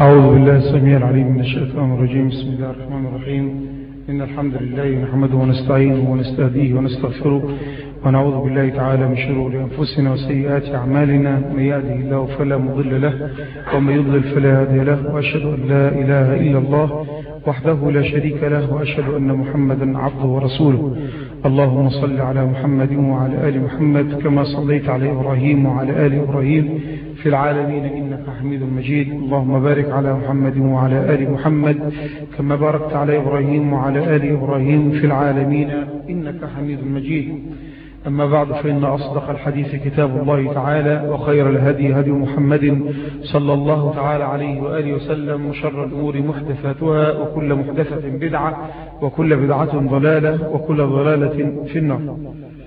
أعوذ بالله السميع العليم من الشيطان الرجيم بسم الله الرحمن الرحيم إن الحمد لله نحمده ونستعينه ونستهديه ونستغفره ونعوذ بالله تعالى من شرور أنفسنا وسيئات أعمالنا من يهده الله فلا مضل له ومن يضلل فلا هادي له وأشهد أن لا إله إلا الله وحده لا شريك له وأشهد أن محمدا عبده ورسوله اللهم صل على محمد وعلى آل محمد كما صليت على إبراهيم وعلى آل إبراهيم في العالمين إنك حميد مجيد اللهم بارك على محمد وعلى آل محمد كما باركت على إبراهيم وعلى آل إبراهيم في العالمين إنك حميد مجيد أما بعد فإن أصدق الحديث كتاب الله تعالى وخير الهدي هدي محمد صلى الله تعالى عليه وآله وسلم وشر الأمور محدثاتها وكل محدثة بدعة وكل بدعة ضلالة وكل ضلالة في النار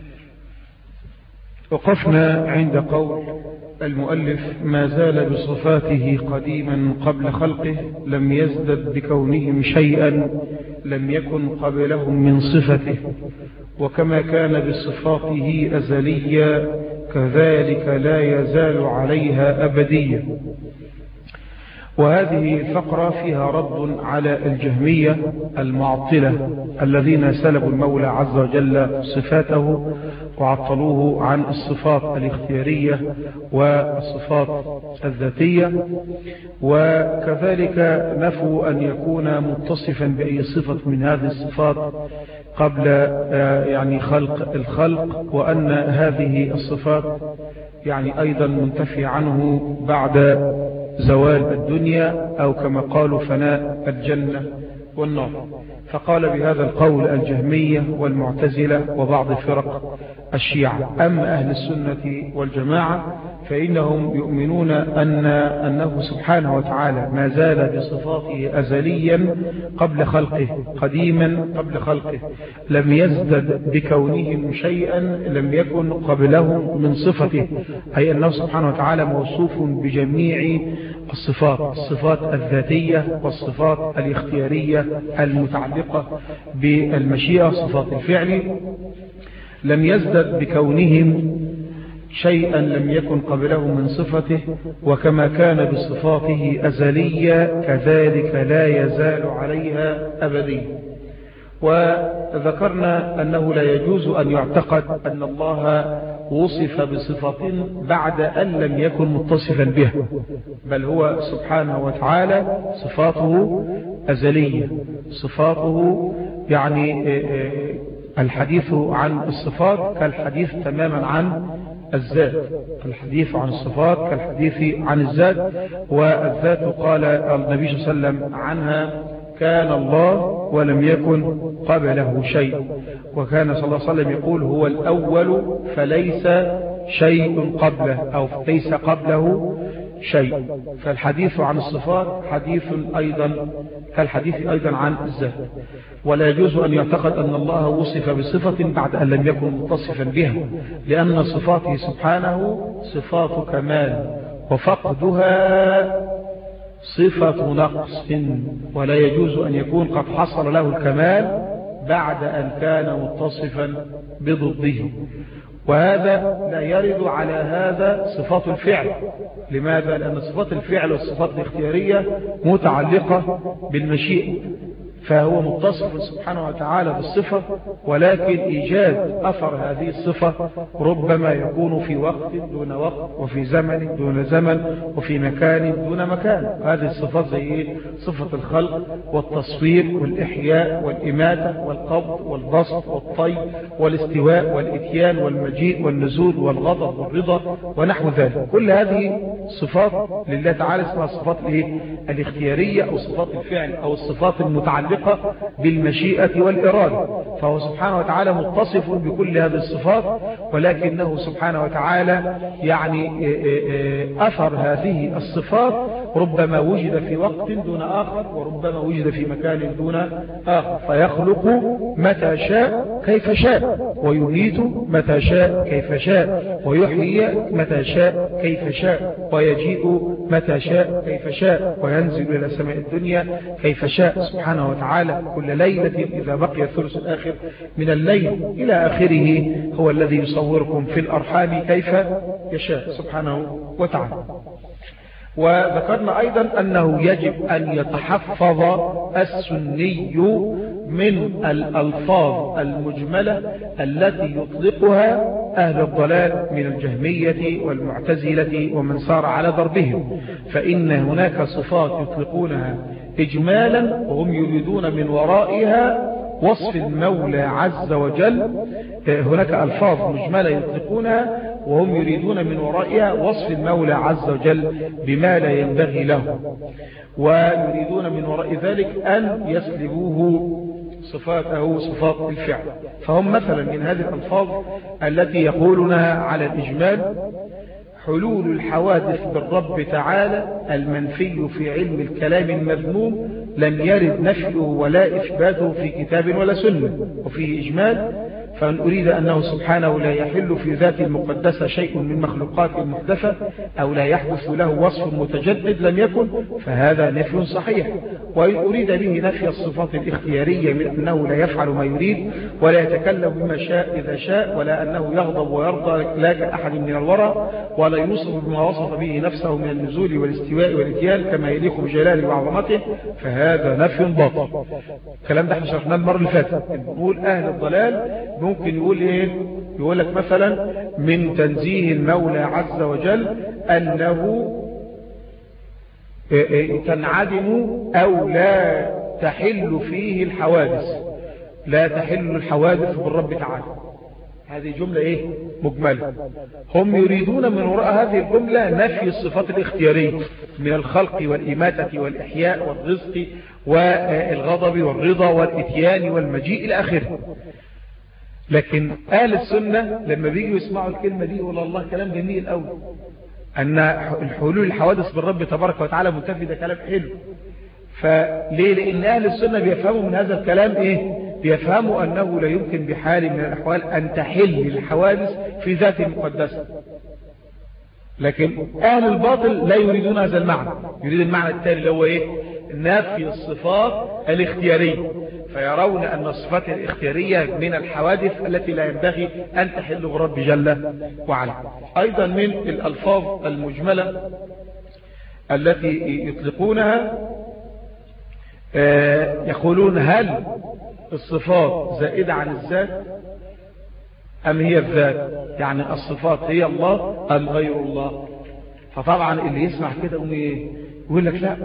وقفنا عند قول المؤلف ما زال بصفاته قديما قبل خلقه لم يزدد بكونهم شيئا لم يكن قبلهم من صفته وكما كان بصفاته أزليا كذلك لا يزال عليها أبديا وهذه الفقرة فيها رد على الجهمية المعطلة الذين سلبوا المولى عز وجل صفاته وعطلوه عن الصفات الاختيارية والصفات الذاتية وكذلك نفوا أن يكون متصفا بأي صفة من هذه الصفات قبل يعني خلق الخلق وأن هذه الصفات يعني أيضا منتفي عنه بعد زوال الدنيا أو كما قالوا فناء الجنة والنار فقال بهذا القول الجهمية والمعتزلة وبعض فرق الشيعة أما أهل السنة والجماعة فإنهم يؤمنون أن أنه سبحانه وتعالى ما زال بصفاته أزليا قبل خلقه قديما قبل خلقه لم يزدد بكونهم شيئا لم يكن قبلهم من صفته أي أنه سبحانه وتعالى موصوف بجميع الصفات الصفات الذاتية والصفات الاختيارية المتعلقة بالمشيئة صفات الفعل لم يزدد بكونهم شيئا لم يكن قبله من صفته وكما كان بصفاته أزلية كذلك لا يزال عليها أبديا وذكرنا أنه لا يجوز أن يعتقد أن الله وصف بصفة بعد أن لم يكن متصفا بها بل هو سبحانه وتعالى صفاته أزلية صفاته يعني الحديث عن الصفات كالحديث تماما عن الذات الحديث عن الصفات كالحديث عن الذات والذات قال النبي صلى الله عليه وسلم عنها كان الله ولم يكن قبله شيء وكان صلى الله عليه وسلم يقول هو الأول فليس شيء قبله أو ليس قبله شيء فالحديث عن الصفات حديث أيضا كالحديث أيضا عن الذات ولا يجوز أن يعتقد أن الله وصف بصفة بعد أن لم يكن متصفا بها لأن صفاته سبحانه صفات كمال وفقدها صفة نقص ولا يجوز أن يكون قد حصل له الكمال بعد أن كان متصفا بضده وهذا لا يرد على هذا صفات الفعل لماذا؟ لأن صفات الفعل والصفات الاختيارية متعلقة بالمشيئة فهو متصف سبحانه وتعالى بالصفة ولكن إيجاد أثر هذه الصفة ربما يكون في وقت دون وقت وفي زمن دون زمن وفي مكان دون مكان هذه الصفات زي صفة الخلق والتصوير والإحياء والإماتة والقبض والبسط والطي والاستواء والإتيان والمجيء والنزول والغضب والرضا ونحو ذلك كل هذه صفات لله تعالى اسمها الصفات الاختيارية أو صفات الفعل أو الصفات المتعلقة متعلقة بالمشيئة والإرادة فهو سبحانه وتعالى متصف بكل هذه الصفات ولكنه سبحانه وتعالى يعني أثر هذه الصفات ربما وجد في وقت دون آخر وربما وجد في مكان دون آخر فيخلق متى شاء كيف شاء ويميت متى شاء كيف شاء ويحيي متى شاء كيف شاء ويجيء متى شاء كيف شاء وينزل إلى سماء الدنيا كيف شاء سبحانه وتعالى كل ليلة إذا بقي الثلث الآخر من الليل إلى آخره هو الذي يصوركم في الأرحام كيف يشاء سبحانه وتعالى وذكرنا أيضا أنه يجب أن يتحفظ السني من الألفاظ المجملة التي يطلقها أهل الضلال من الجهمية والمعتزلة ومن سار على ضربهم فإن هناك صفات يطلقونها إجمالا وهم يريدون من ورائها وصف المولى عز وجل هناك ألفاظ مجملة يطلقونها وهم يريدون من ورائها وصف المولى عز وجل بما لا ينبغي له ويريدون من وراء ذلك أن يسلبوه صفاته صفات الفعل فهم مثلا من هذه الألفاظ التي يقولونها على الإجمال حلول الحوادث بالرب تعالى المنفي في علم الكلام المذموم لم يرد نفيه ولا إثباته في كتاب ولا سنة وفيه إجمال فمن أريد أنه سبحانه لا يحل في ذات المقدسة شيء من مخلوقات المحدثة أو لا يحدث له وصف متجدد لم يكن فهذا نفي صحيح وإن أريد به نفي الصفات الاختيارية من أنه لا يفعل ما يريد ولا يتكلم بما شاء إذا شاء ولا أنه يغضب ويرضى لا كأحد من الورى ولا يوصف بما وصف به نفسه من النزول والاستواء والاتيان كما يليق بجلاله وعظمته فهذا نفي باطل الكلام ده احنا شرحناه المرة اللي فاتت نقول أهل الضلال ممكن يقول ايه يقول لك مثلا من تنزيه المولى عز وجل أنه تنعدم أو لا تحل فيه الحوادث لا تحل الحوادث بالرب تعالى هذه جملة ايه مجملة هم يريدون من وراء هذه الجملة نفي الصفات الاختيارية من الخلق والإماتة والإحياء والرزق والغضب والرضا والإتيان والمجيء إلى آخره لكن أهل السنة لما بيجوا يسمعوا الكلمة دي يقول الله كلام جميل قوي أن الحلول الحوادث بالرب تبارك وتعالى منتفي ده كلام حلو فليه لأن أهل السنة بيفهموا من هذا الكلام إيه بيفهموا أنه لا يمكن بحال من الأحوال أن تحل الحوادث في ذات المقدسة لكن أهل الباطل لا يريدون هذا المعنى يريد المعنى التالي اللي هو إيه نفي الصفات الاختيارية فيرون أن الصفات الاختيارية من الحوادث التي لا ينبغي أن تحل برب جل وعلا أيضا من الألفاظ المجملة التي يطلقونها يقولون هل الصفات زائدة عن الذات أم هي الذات يعني الصفات هي الله أم غير الله فطبعا اللي يسمع كده يقول لك لا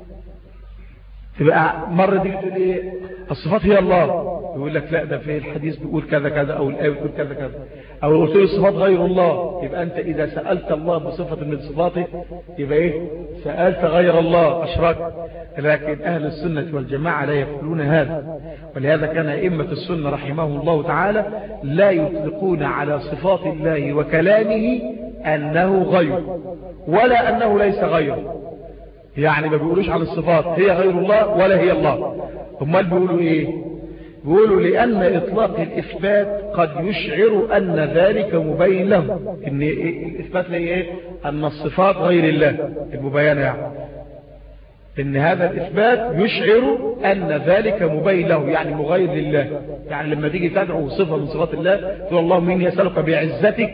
تبقى مرة دي تقول ايه الصفات هي الله يقول لك لا ده في الحديث بيقول كذا كذا او الايه بتقول كذا كذا او قلت له الصفات غير الله يبقى انت اذا سالت الله بصفه من صفاته يبقى ايه سالت غير الله اشركت لكن اهل السنه والجماعه لا يقولون هذا ولهذا كان ائمه السنه رحمهم الله تعالى لا يطلقون على صفات الله وكلامه انه غير ولا انه ليس غيره يعني ما بيقولوش عن الصفات هي غير الله ولا هي الله امال بيقولوا ايه بيقولوا لان اطلاق الاثبات قد يشعر ان ذلك مبين له ان الاثبات هي ايه ان الصفات غير الله المبينه يعني ان هذا الاثبات يشعر ان ذلك مبين له يعني مغير لله يعني لما تيجي تدعو صفه من صفات الله تقول اللهم اني اسالك بعزتك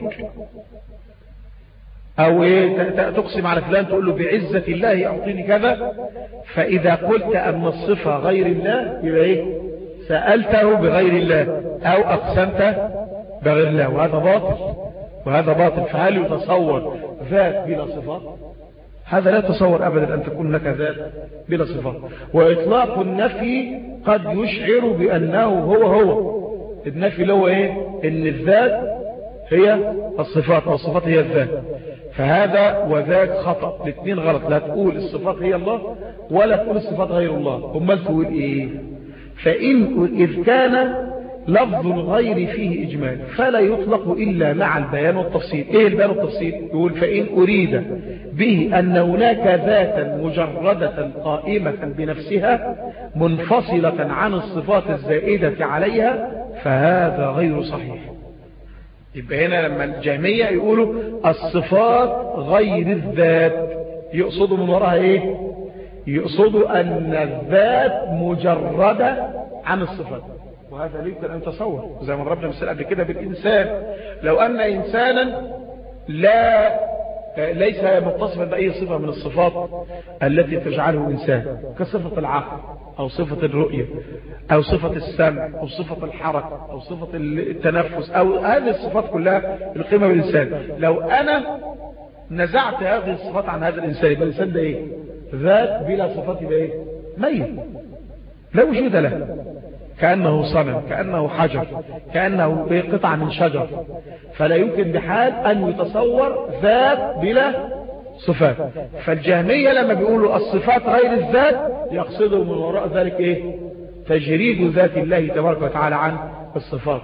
او ايه تقسم على فلان تقول له بعزة الله اعطيني كذا فاذا قلت ان الصفة غير الله يبقى ايه سألته بغير الله او اقسمت بغير الله وهذا باطل وهذا باطل فهل يتصور ذات بلا صفات هذا لا يتصور ابدا ان تكون لك ذات بلا صفات واطلاق النفي قد يشعر بانه هو هو النفي اللي هو ايه ان الذات هي الصفات والصفات هي الذات فهذا وذاك خطأ الاثنين غلط لا تقول الصفات هي الله ولا تقول الصفات غير الله امال تقول ايه فإن إذ كان لفظ الغير فيه إجمال فلا يطلق إلا مع البيان والتفصيل إيه البيان والتفصيل يقول فإن أريد به أن هناك ذاتا مجردة قائمة بنفسها منفصلة عن الصفات الزائدة عليها فهذا غير صحيح يبقى هنا لما الجهمية يقولوا الصفات غير الذات يقصدوا من وراها ايه يقصدوا ان الذات مجردة عن الصفات وهذا لا يمكن ان يتصور زي ما ضربنا مثال قبل كده بالانسان لو ان انسانا لا ليس متصفا بأي صفة من الصفات التي تجعله إنسان كصفة العقل أو صفة الرؤية أو صفة السمع أو صفة الحركة أو صفة التنفس أو هذه الصفات كلها القيمة بالإنسان لو أنا نزعت هذه الصفات عن هذا الإنسان يبقى الإنسان ده إيه ذات بلا صفات يبقى إيه ميت لا وجود له كأنه صنم كأنه حجر كأنه قطعة من شجر فلا يمكن بحال أن يتصور ذات بلا صفات فالجهمية لما بيقولوا الصفات غير الذات يقصدوا من وراء ذلك ايه تجريد ذات الله تبارك وتعالى عن الصفات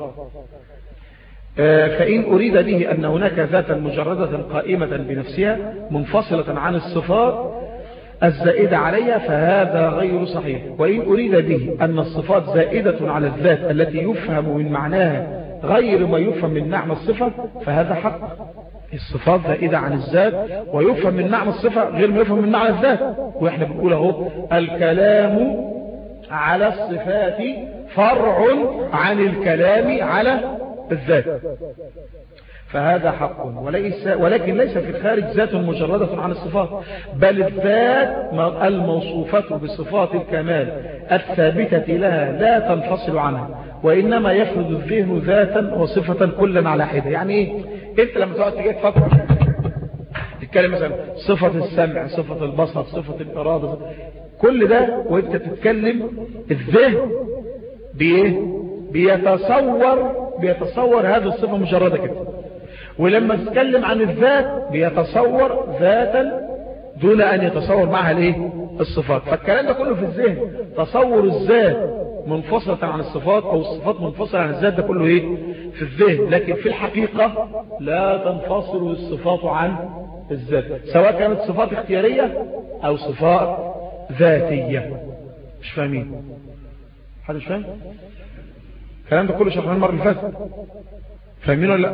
فإن أريد به أن هناك ذاتا مجردة قائمة بنفسها منفصلة عن الصفات الزائدة عليها فهذا غير صحيح وإن أريد به أن الصفات زائدة على الذات التي يفهم من معناها غير ما يفهم من معنى الصفة فهذا حق الصفات زائدة عن الذات ويفهم من معنى الصفة غير ما يفهم من معنى الذات وإحنا بنقول اهو الكلام على الصفات فرع عن الكلام على الذات فهذا حق وليس ولكن ليس في الخارج ذات مجردة عن الصفات بل الذات الموصوفة بصفات الكمال الثابتة لها لا تنفصل عنها وإنما يفرض الذهن ذاتا وصفة كلا على حدة يعني إيه أنت لما تقعد تجي تفكر تتكلم مثلا صفة السمع صفة البصر صفة الإرادة كل ده وانت تتكلم الذهن بإيه بيتصور بيتصور هذه الصفة مجردة كده ولما تتكلم عن الذات بيتصور ذاتا دون أن يتصور معها الايه الصفات فالكلام ده كله في الذهن تصور الذات منفصلة عن الصفات أو الصفات منفصلة عن الذات ده كله ايه في الذهن لكن في الحقيقة لا تنفصل الصفات عن الذات سواء كانت صفات اختيارية أو صفات ذاتية مش فاهمين حد مش فاهم الكلام ده كله شرحناه المرة اللي فاتت فاهمين ولا لا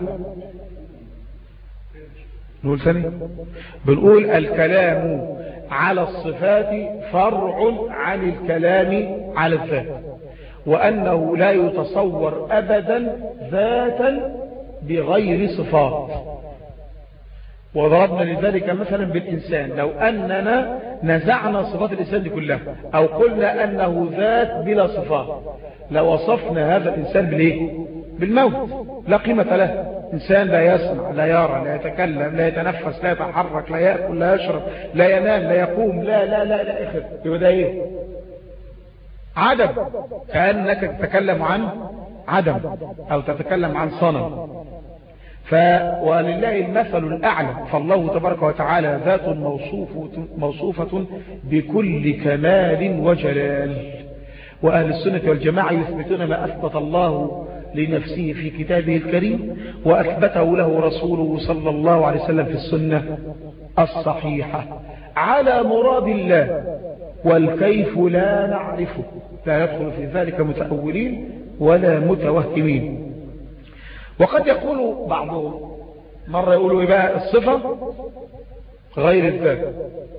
نقول ثاني بنقول الكلام على الصفات فرع عن الكلام على الذات وأنه لا يتصور أبدا ذاتا بغير صفات وضربنا لذلك مثلا بالإنسان لو أننا نزعنا صفات الإنسان دي كلها أو قلنا أنه ذات بلا صفات لوصفنا هذا الإنسان بالإيه؟ بالموت لا قيمة له إنسان لا يسمع لا يرى لا يتكلم لا يتنفس لا يتحرك لا يأكل لا يشرب لا ينام لا يقوم لا لا لا لا إخر يبقى ده إيه عدم كأنك تتكلم عن عدم أو تتكلم عن صنم ف ولله المثل الأعلى فالله تبارك وتعالى ذات موصوفة, موصوفة بكل كمال وجلال وأهل السنة والجماعة يثبتون ما أثبت الله لنفسه في كتابه الكريم وأثبته له رسوله صلى الله عليه وسلم في السنة الصحيحة على مراد الله والكيف لا نعرفه لا يدخل في ذلك متأولين ولا متوهمين وقد يقول بعضهم مرة يقولوا بقى الصفة غير الذات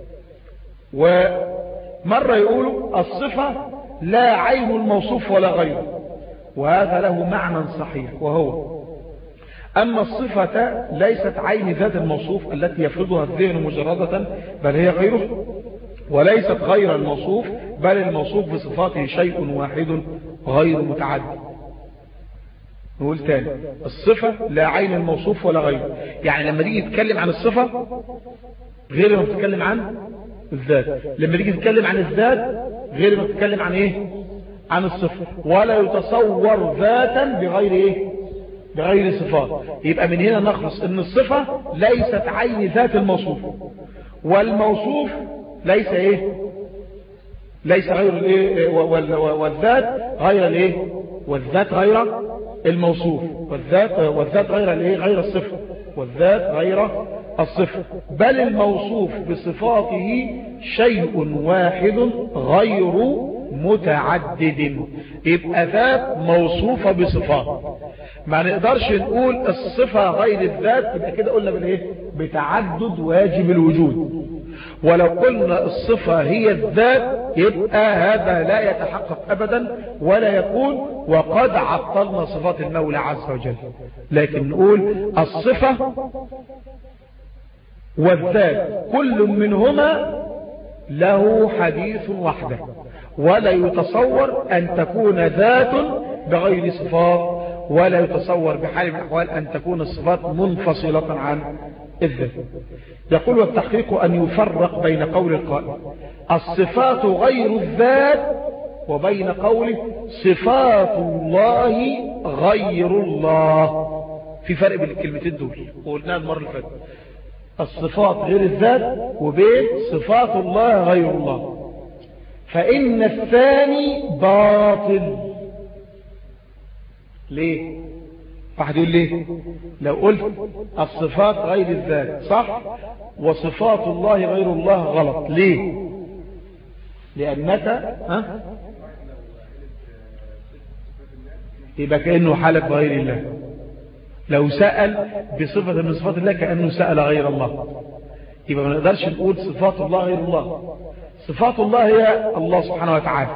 ومرة يقولوا الصفة لا عين الموصوف ولا غيره وهذا له معنى صحيح وهو أما الصفة ليست عين ذات الموصوف التي يفرضها الذهن مجردة بل هي غيره وليست غير الموصوف بل الموصوف بصفاته شيء واحد غير متعدد نقول تاني الصفة لا عين الموصوف ولا غيره يعني لما تيجي تتكلم عن الصفة غير لما تتكلم عن الذات لما تيجي تتكلم عن الذات غير لما تتكلم عن ايه عن الصفة ولا يتصور ذاتا بغير ايه بغير صفات يبقى من هنا نخلص ان الصفة ليست عين ذات الموصوف والموصوف ليس ايه ليس غير الايه والذات غير الايه والذات غير الموصوف والذات والذات غير الايه غير الصفة والذات غير الصفة بل الموصوف بصفاته شيء واحد غير متعدد يبقى ذات موصوفة بصفات ما نقدرش نقول الصفة غير الذات يبقى كده قلنا بالايه بتعدد واجب الوجود ولو قلنا الصفة هي الذات يبقى هذا لا يتحقق أبدا ولا يكون وقد عطلنا صفات المولى عز وجل لكن نقول الصفة والذات كل منهما له حديث وحده ولا يتصور أن تكون ذات بغير صفات ولا يتصور بحال من الأحوال أن تكون الصفات منفصلة عن الذات يقول والتحقيق أن يفرق بين قول القائل الصفات غير الذات وبين قوله صفات الله غير الله في فرق بين الكلمتين دول وقلناها المرة اللي فاتت الصفات غير الذات وبين صفات الله غير الله فإن الثاني باطل ليه واحد يقول ليه لو قلت الصفات غير الذات صح وصفات الله غير الله غلط ليه لأنك ها يبقى كأنه حالك بغير الله لو سأل بصفة من صفات الله كأنه سأل غير الله يبقى ما نقدرش نقول صفات الله غير الله صفات الله هي الله سبحانه وتعالى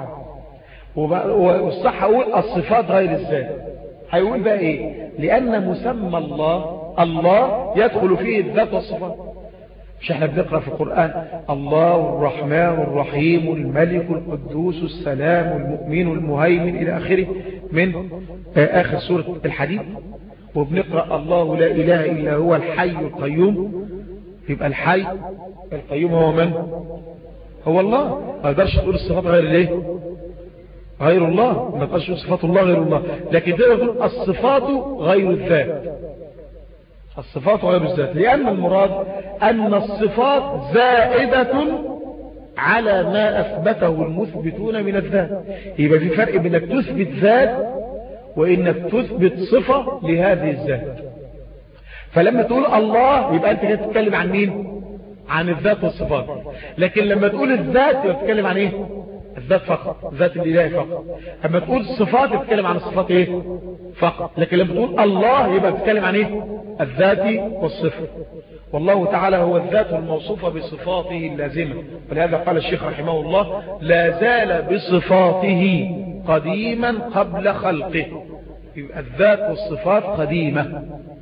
والصح أقول الصفات غير الذات هيقول بقى ايه لأن مسمى الله الله يدخل فيه الذات والصفات مش احنا بنقرأ في القرآن الله الرحمن الرحيم الملك القدوس السلام المؤمن المهيمن إلى آخره من آخر سورة الحديث وبنقرأ الله لا إله إلا هو الحي القيوم يبقى الحي القيوم هو من هو الله ما يقدرش تقول الصفات غير الايه غير الله ما تقولش صفات الله غير الله لكن تقدر تقول الصفات غير الذات الصفات غير الذات لأن المراد أن الصفات زائدة على ما أثبته المثبتون من الذات يبقى في فرق بينك تثبت ذات وإنك تثبت صفة لهذه الذات فلما تقول الله يبقى أنت كده تتكلم عن مين عن الذات والصفات لكن لما تقول الذات يبقى تتكلم عن ايه الذات فقط ذات الإله فقط اما تقول الصفات تتكلم عن الصفات ايه فقط لكن لما تقول الله يبقى تتكلم عن ايه الذات والصفة والله تعالى هو الذات الموصوفة بصفاته اللازمة ولهذا قال الشيخ رحمه الله لا زال بصفاته قديما قبل خلقه يبقى الذات والصفات قديمة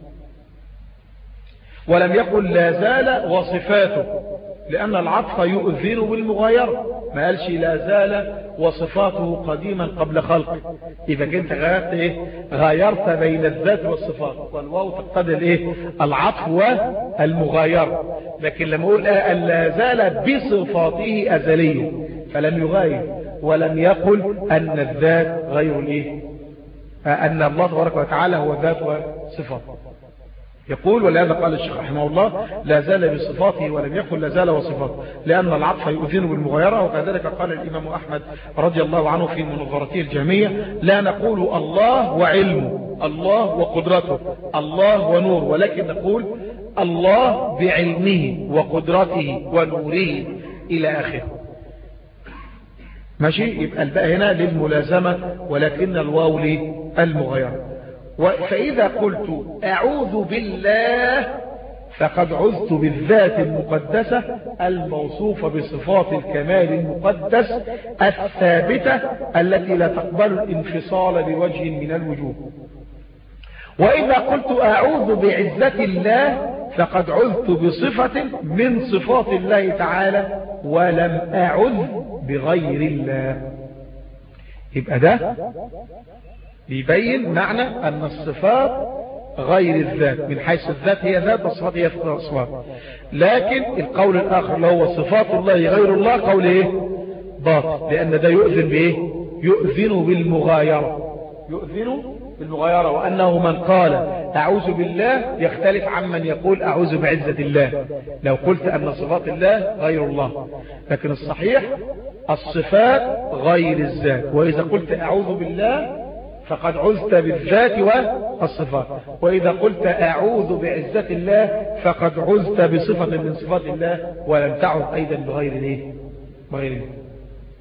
ولم يقل لا زال وصفاته لأن العطف يؤذن بالمغايرة ما قالش لا زال وصفاته قديما قبل خلقه إذا كنت غيرت إيه غايرت بين الذات والصفات والواو تقتضي الإيه العطف والمغايرة لكن لما أقول لا زال بصفاته أزلية فلم يغاير ولم يقل أن الذات غير الإيه أن الله تبارك وتعالى هو ذات وصفات يقول ولهذا قال الشيخ رحمه الله لا زال بصفاته ولم يقل لا زال وصفاته لأن العطف يؤذن بالمغايرة وكذلك قال الإمام أحمد رضي الله عنه في منظرته الجامية لا نقول الله وعلمه الله وقدرته الله ونور ولكن نقول الله بعلمه وقدرته ونوره إلى آخره ماشي يبقى الباء هنا للملازمة ولكن الواو للمغايرة فإذا قلت أعوذ بالله فقد عذت بالذات المقدسة الموصوفة بصفات الكمال المقدس الثابتة التي لا تقبل الانفصال بوجه من الوجوه وإذا قلت أعوذ بعزة الله فقد عذت بصفة من صفات الله تعالى ولم أعذ بغير الله يبقى ده بيبين معنى أن الصفات غير الذات من حيث الذات هي ذات والصفات هي صفات لكن القول الآخر اللي هو صفات الله غير الله قول ايه باطل لأن ده يؤذن بايه يؤذن بالمغايرة يؤذن بالمغايرة وأنه من قال أعوذ بالله يختلف عمن يقول أعوذ بعزة الله لو قلت أن صفات الله غير الله لكن الصحيح الصفات غير الذات وإذا قلت أعوذ بالله فقد عزت بالذات والصفات وإذا قلت أعوذ بعزة الله فقد عزت بصفة من صفات الله ولم تعد أيضا بغير الايه بغير الايه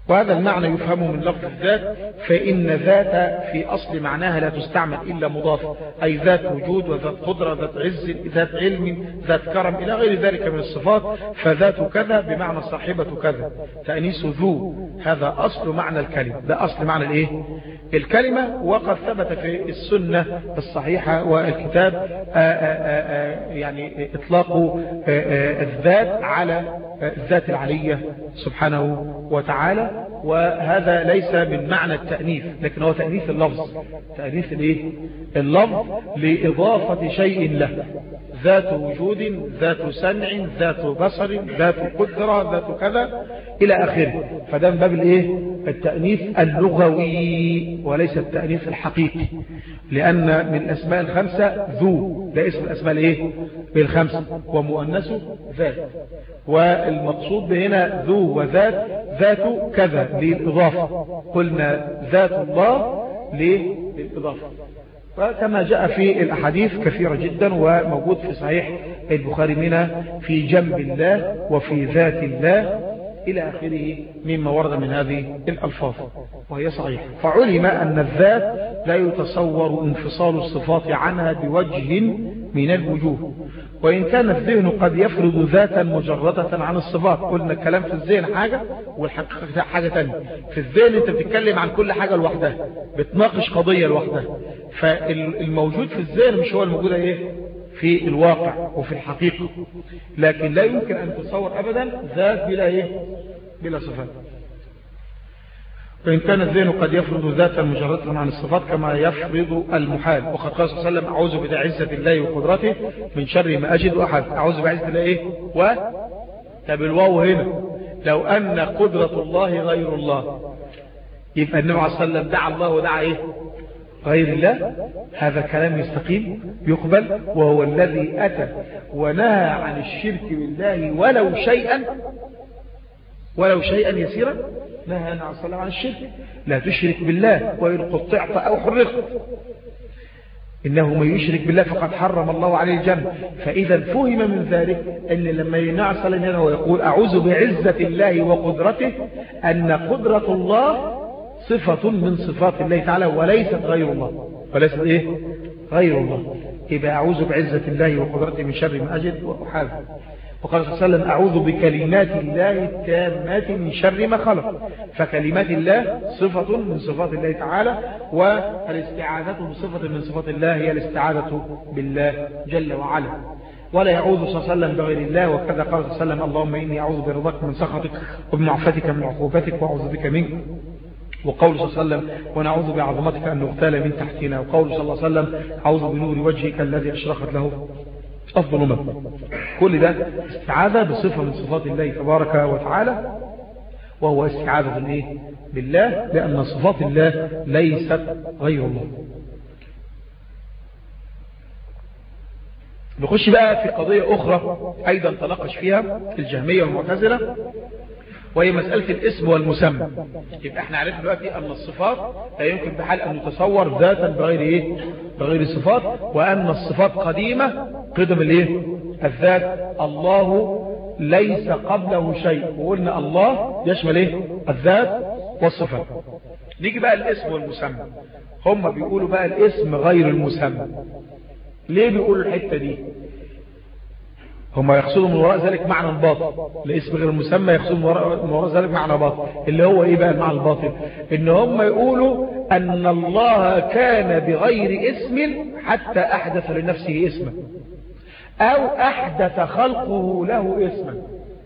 وهذا المعنى يفهم من لفظ الذات فإن ذات في أصل معناها لا تستعمل إلا مضافة أي ذات وجود وذات قدرة ذات عز ذات علم ذات كرم إلى غير ذلك من الصفات فذات كذا بمعنى صاحبة كذا تأنيس ذو هذا أصل معنى الكلمة ده أصل معنى الإيه الكلمة وقد ثبت في السنة الصحيحة والكتاب آآ آآ يعني إطلاق الذات على الذات العلية سبحانه وتعالى وهذا ليس من معنى التأنيث لكن هو تأنيث اللفظ تأنيث الايه اللفظ لإضافة شيء له ذات وجود ذات سمع ذات بصر ذات قدرة ذات كذا إلى آخره فده من باب الايه التأنيث اللغوي وليس التأنيث الحقيقي لأن من الأسماء الخمسة ذو ده اسم الأسماء الايه الخمسة ومؤنثه ذات والمقصود هنا ذو وذات ذات كذا للإضافة قلنا ذات الله للإضافة وكما جاء في الأحاديث كثيرة جدا وموجود في صحيح البخاري منها في جنب الله وفي ذات الله إلى آخره مما ورد من هذه الألفاظ وهي صحيح فعلم أن الذات لا يتصور انفصال الصفات عنها بوجه من الوجوه وإن كان الذهن قد يفرض ذاتا مجردة عن الصفات قلنا الكلام في الذهن حاجة والحقيقة حاجة تانية في الذهن انت بتتكلم عن كل حاجة لوحدها بتناقش قضية لوحدها فالموجود في الذهن مش هو الموجود ايه في الواقع وفي الحقيقة لكن لا يمكن أن تصور أبدا ذات بلا إيه بلا صفات وإن كان الذهن قد يفرض ذاتا مجردة عن الصفات كما يفرض المحال وقد قال صلى الله عليه وسلم أعوذ بعزة الله وقدرته من شر ما أجد أحد أعوذ بعزة الله إيه و طب الواو هنا لو أن قدرة الله غير الله يبقى النبي عليه الصلاة والسلام دعا الله ودعا إيه غير الله هذا كلام يستقيم يقبل وهو الذي أتى ونهى عن الشرك بالله ولو شيئا ولو شيئا يسيرا نهى عن الصلاة عن الشرك لا تشرك بالله وإن قطعت أو حرقت إنه من يشرك بالله فقد حرم الله عليه الجنة فإذا فهم من ذلك أن لما ينعصل هنا ويقول أعوذ بعزة الله وقدرته أن قدرة الله صفة من صفات الله تعالى وليست غير الله وليست إيه غير الله يبقى أعوذ بعزة الله وقدرته من شر ما أجد وأحاذر وقال صلى الله عليه وسلم أعوذ بكلمات الله التامات من شر ما خلق فكلمات الله صفة من صفات الله تعالى والاستعاذة بصفة من صفات الله هي الاستعاذة بالله جل وعلا ولا يعوذ صلى الله عليه وسلم بغير الله وكذا قال صلى الله عليه وسلم اللهم إني أعوذ برضاك من سخطك وبمعفتك من عقوبتك وأعوذ بك منك وقول صلى الله عليه وسلم ونعوذ بعظمتك أن نغتال من تحتنا وقول صلى الله عليه وسلم أعوذ بنور وجهك الذي أشرقت له الظلمات كل ده استعاذة بصفة من صفات الله تبارك وتعالى وهو استعاذة إيه؟ بالله لأن صفات الله ليست غير الله نخش بقى في قضية أخرى أيضا تناقش فيها الجهمية والمعتزلة وهي مسألة الاسم والمسمى يبقى احنا عرفنا دلوقتي أن الصفات لا يمكن بحال أن نتصور ذاتا بغير إيه؟ بغير صفات وأن الصفات قديمة قدم الإيه؟ الذات الله ليس قبله شيء وقلنا الله يشمل إيه؟ الذات والصفات نيجي بقى الاسم والمسمى هم بيقولوا بقى الاسم غير المسمى ليه بيقولوا الحتة دي هم يقصدوا من وراء ذلك معنى باطل الاسم غير المسمى يقصدوا من وراء, من وراء ذلك معنى باطل اللي هو ايه بقى المعنى الباطل ان هم يقولوا ان الله كان بغير اسم حتى احدث لنفسه اسما او احدث خلقه له اسما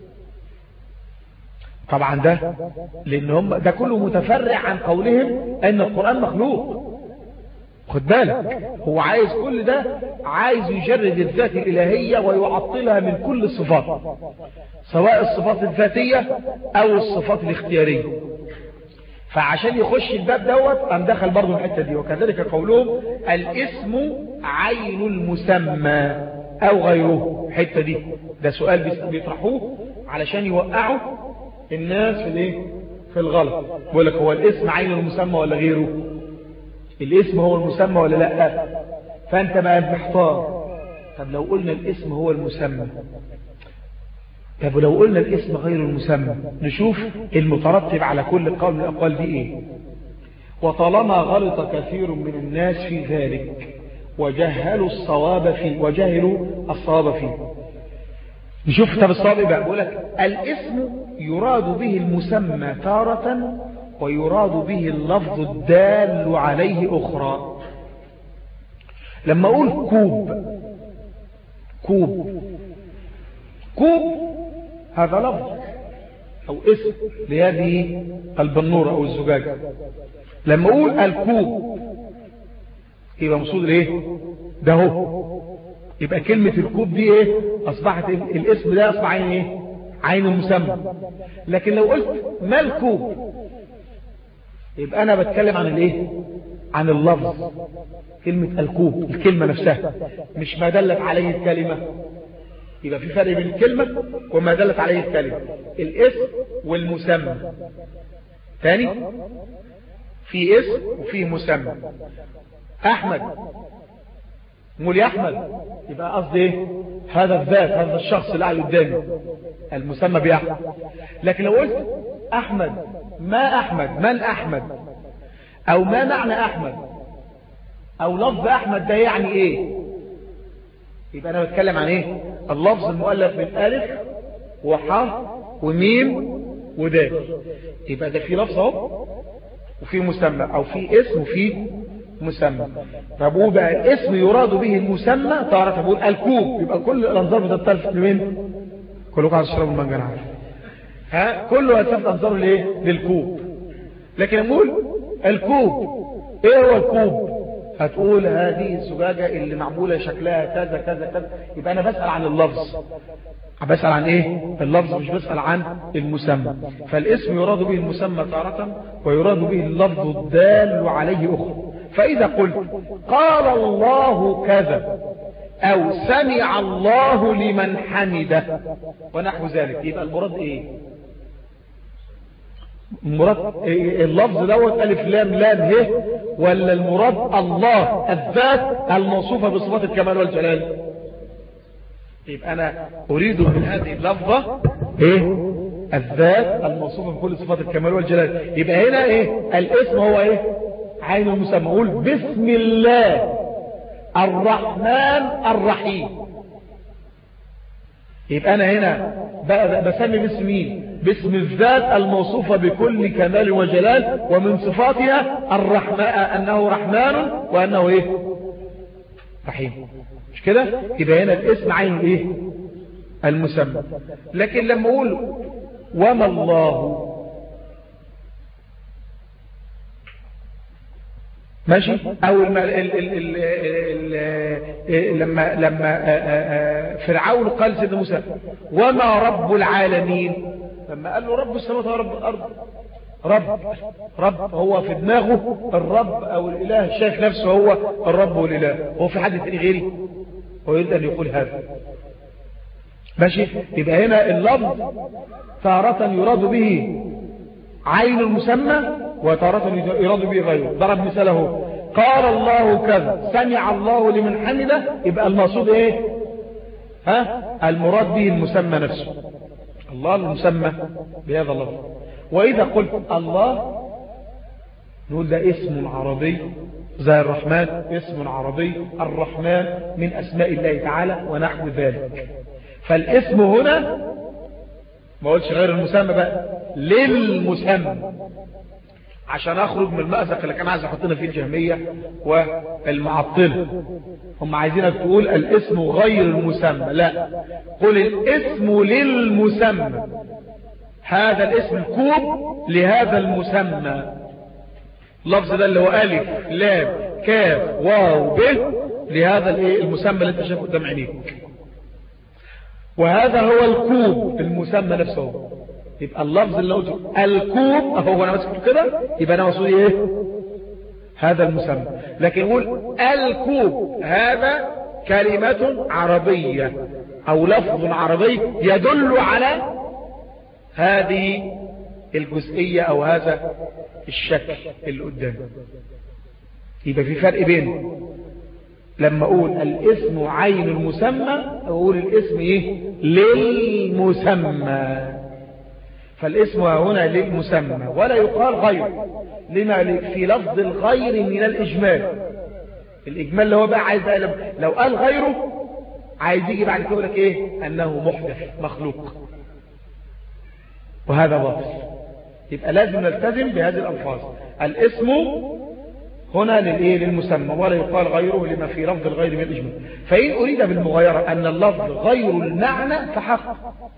طبعا ده لان هم ده كله متفرع عن قولهم ان القرآن مخلوق خد بالك هو عايز كل ده عايز يجرد الذات الإلهية ويعطلها من كل الصفات سواء الصفات الذاتية أو الصفات الاختيارية فعشان يخش الباب دوت قام دخل برضه الحتة دي وكذلك قولهم الاسم عين المسمى أو غيره الحتة دي ده سؤال بيطرحوه علشان يوقعوا الناس في الايه في الغلط بيقول لك هو الاسم عين المسمى ولا غيره الاسم هو المسمى ولا لا فانت ما محتار طب لو قلنا الاسم هو المسمى طب ولو قلنا الاسم غير المسمى نشوف المترتب على كل قول من الأقوال دي ايه وطالما غلط كثير من الناس في ذلك وجهلوا الصواب فيه وجهلوا الصواب فيه نشوف طب الصواب ايه بقى بقول لك الاسم يراد به المسمى تارة ويراد به اللفظ الدال عليه أخرى لما أقول كوب كوب كوب هذا لفظ أو اسم لهذه البنورة أو الزجاجة لما أقول الكوب يبقى مقصود ايه ده هو يبقى كلمة الكوب دي ايه اصبحت الاسم ده اصبح عين ايه عين المسمى لكن لو قلت ما الكوب يبقى انا بتكلم عن الايه عن اللفظ كلمة الكوب الكلمة نفسها مش ما دلت عليه الكلمة يبقى في فرق بين الكلمة وما دلت عليه الكلمة الاسم والمسمى تاني في اسم وفيه مسمى احمد نقول يا احمد يبقى قصدي ايه هذا الذات هذا الشخص اللي قاعد قدامي المسمى باحمد لكن لو قلت احمد ما احمد من احمد او ما معنى احمد او لفظ احمد ده يعني ايه يبقى انا بتكلم عن ايه اللفظ المؤلف من الف وح وميم ودال يبقى ده في لفظ اهو وفي مسمى او في اسم وفي مسمى فبقول بقى الاسم يراد به المسمى تعرف بقول الكوب يبقى كل الانظار بتختلف لمين كلكم عايز تشربوا المانجا عارف ها كله هتلفت انظاره لايه للكوب لكن نقول الكوب ايه هو الكوب هتقول هذه الزجاجة اللي معمولة شكلها كذا كذا كذا يبقى انا بسأل عن اللفظ بسأل عن ايه اللفظ مش بسأل عن المسمى فالاسم يراد به المسمى تارة ويراد به اللفظ الدال عليه أخرى فإذا قلت قال الله كذا أو سمع الله لمن حمده ونحو ذلك يبقى المراد إيه المراد إيه اللفظ دوت ألف لام لام ه ولا المراد الله الذات الموصوفة بصفات الكمال والجلال يبقى أنا أريد من هذه اللفظة إيه الذات الموصوفة بكل صفات الكمال والجلال يبقى هنا إيه الاسم هو إيه عين المسمى قول بسم الله الرحمن الرحيم يبقى أنا هنا بسمي باسم مين باسم الذات الموصوفة بكل كمال وجلال ومن صفاتها الرحمن أنه رحمن وأنه إيه رحيم مش كده يبقى هنا الاسم عين ايه المسمى لكن لما اقول وما الله ماشي او الم... ال... ال... ال... ال... لما لما فرعون قال سيدنا موسى وما رب العالمين لما قال له رب السماوات ورب الارض رب رب هو في دماغه الرب او الاله شايف نفسه هو الرب والاله هو في حد تاني غيري ويريد ان يقول هذا ماشي يبقى هنا اللفظ تارة يراد به عين المسمى وتارة يراد به غيره ضرب مثاله قال الله كذا سمع الله لمن حمده يبقى المقصود ايه ها المراد به المسمى نفسه الله المسمى بهذا اللفظ وإذا قلت الله نقول ده اسم عربي زي الرحمن اسم عربي الرحمن من أسماء الله تعالى ونحو ذلك فالاسم هنا ما قلتش غير المسمى بقى للمسمى عشان اخرج من المأزق اللي كان عايز يحطنا فيه الجهمية والمعطلة هم عايزينك تقول الاسم غير المسمى لا قل الاسم للمسمى هذا الاسم الكوب لهذا المسمى اللفظ ده اللي هو ألف لام كاف واو ب لهذا المسمى اللي انت شايفه قدام عينيك وهذا هو الكوب المسمى نفسه يبقى اللفظ اللي قلته الكوب اهو انا ماسك كده يبقى انا مقصود ايه هذا المسمى لكن نقول الكوب هذا كلمة عربية او لفظ عربي يدل على هذه الجزئية او هذا الشكل اللي قدامه يبقى في فرق بين لما أقول الاسم عين المسمى أقول الاسم إيه للمسمى فالاسم هنا للمسمى ولا يقال غير لما في لفظ الغير من الإجمال الإجمال اللي هو بقى عايز لو قال غيره عايز يجي بعد كده لك إيه أنه محدث مخلوق وهذا باطل يبقى لازم نلتزم بهذه الألفاظ الاسم هنا للإيه للمسمى ولا يقال غيره لما في لفظ الغير من الإجمال فإن أريد بالمغايرة أن اللفظ غير المعنى فحق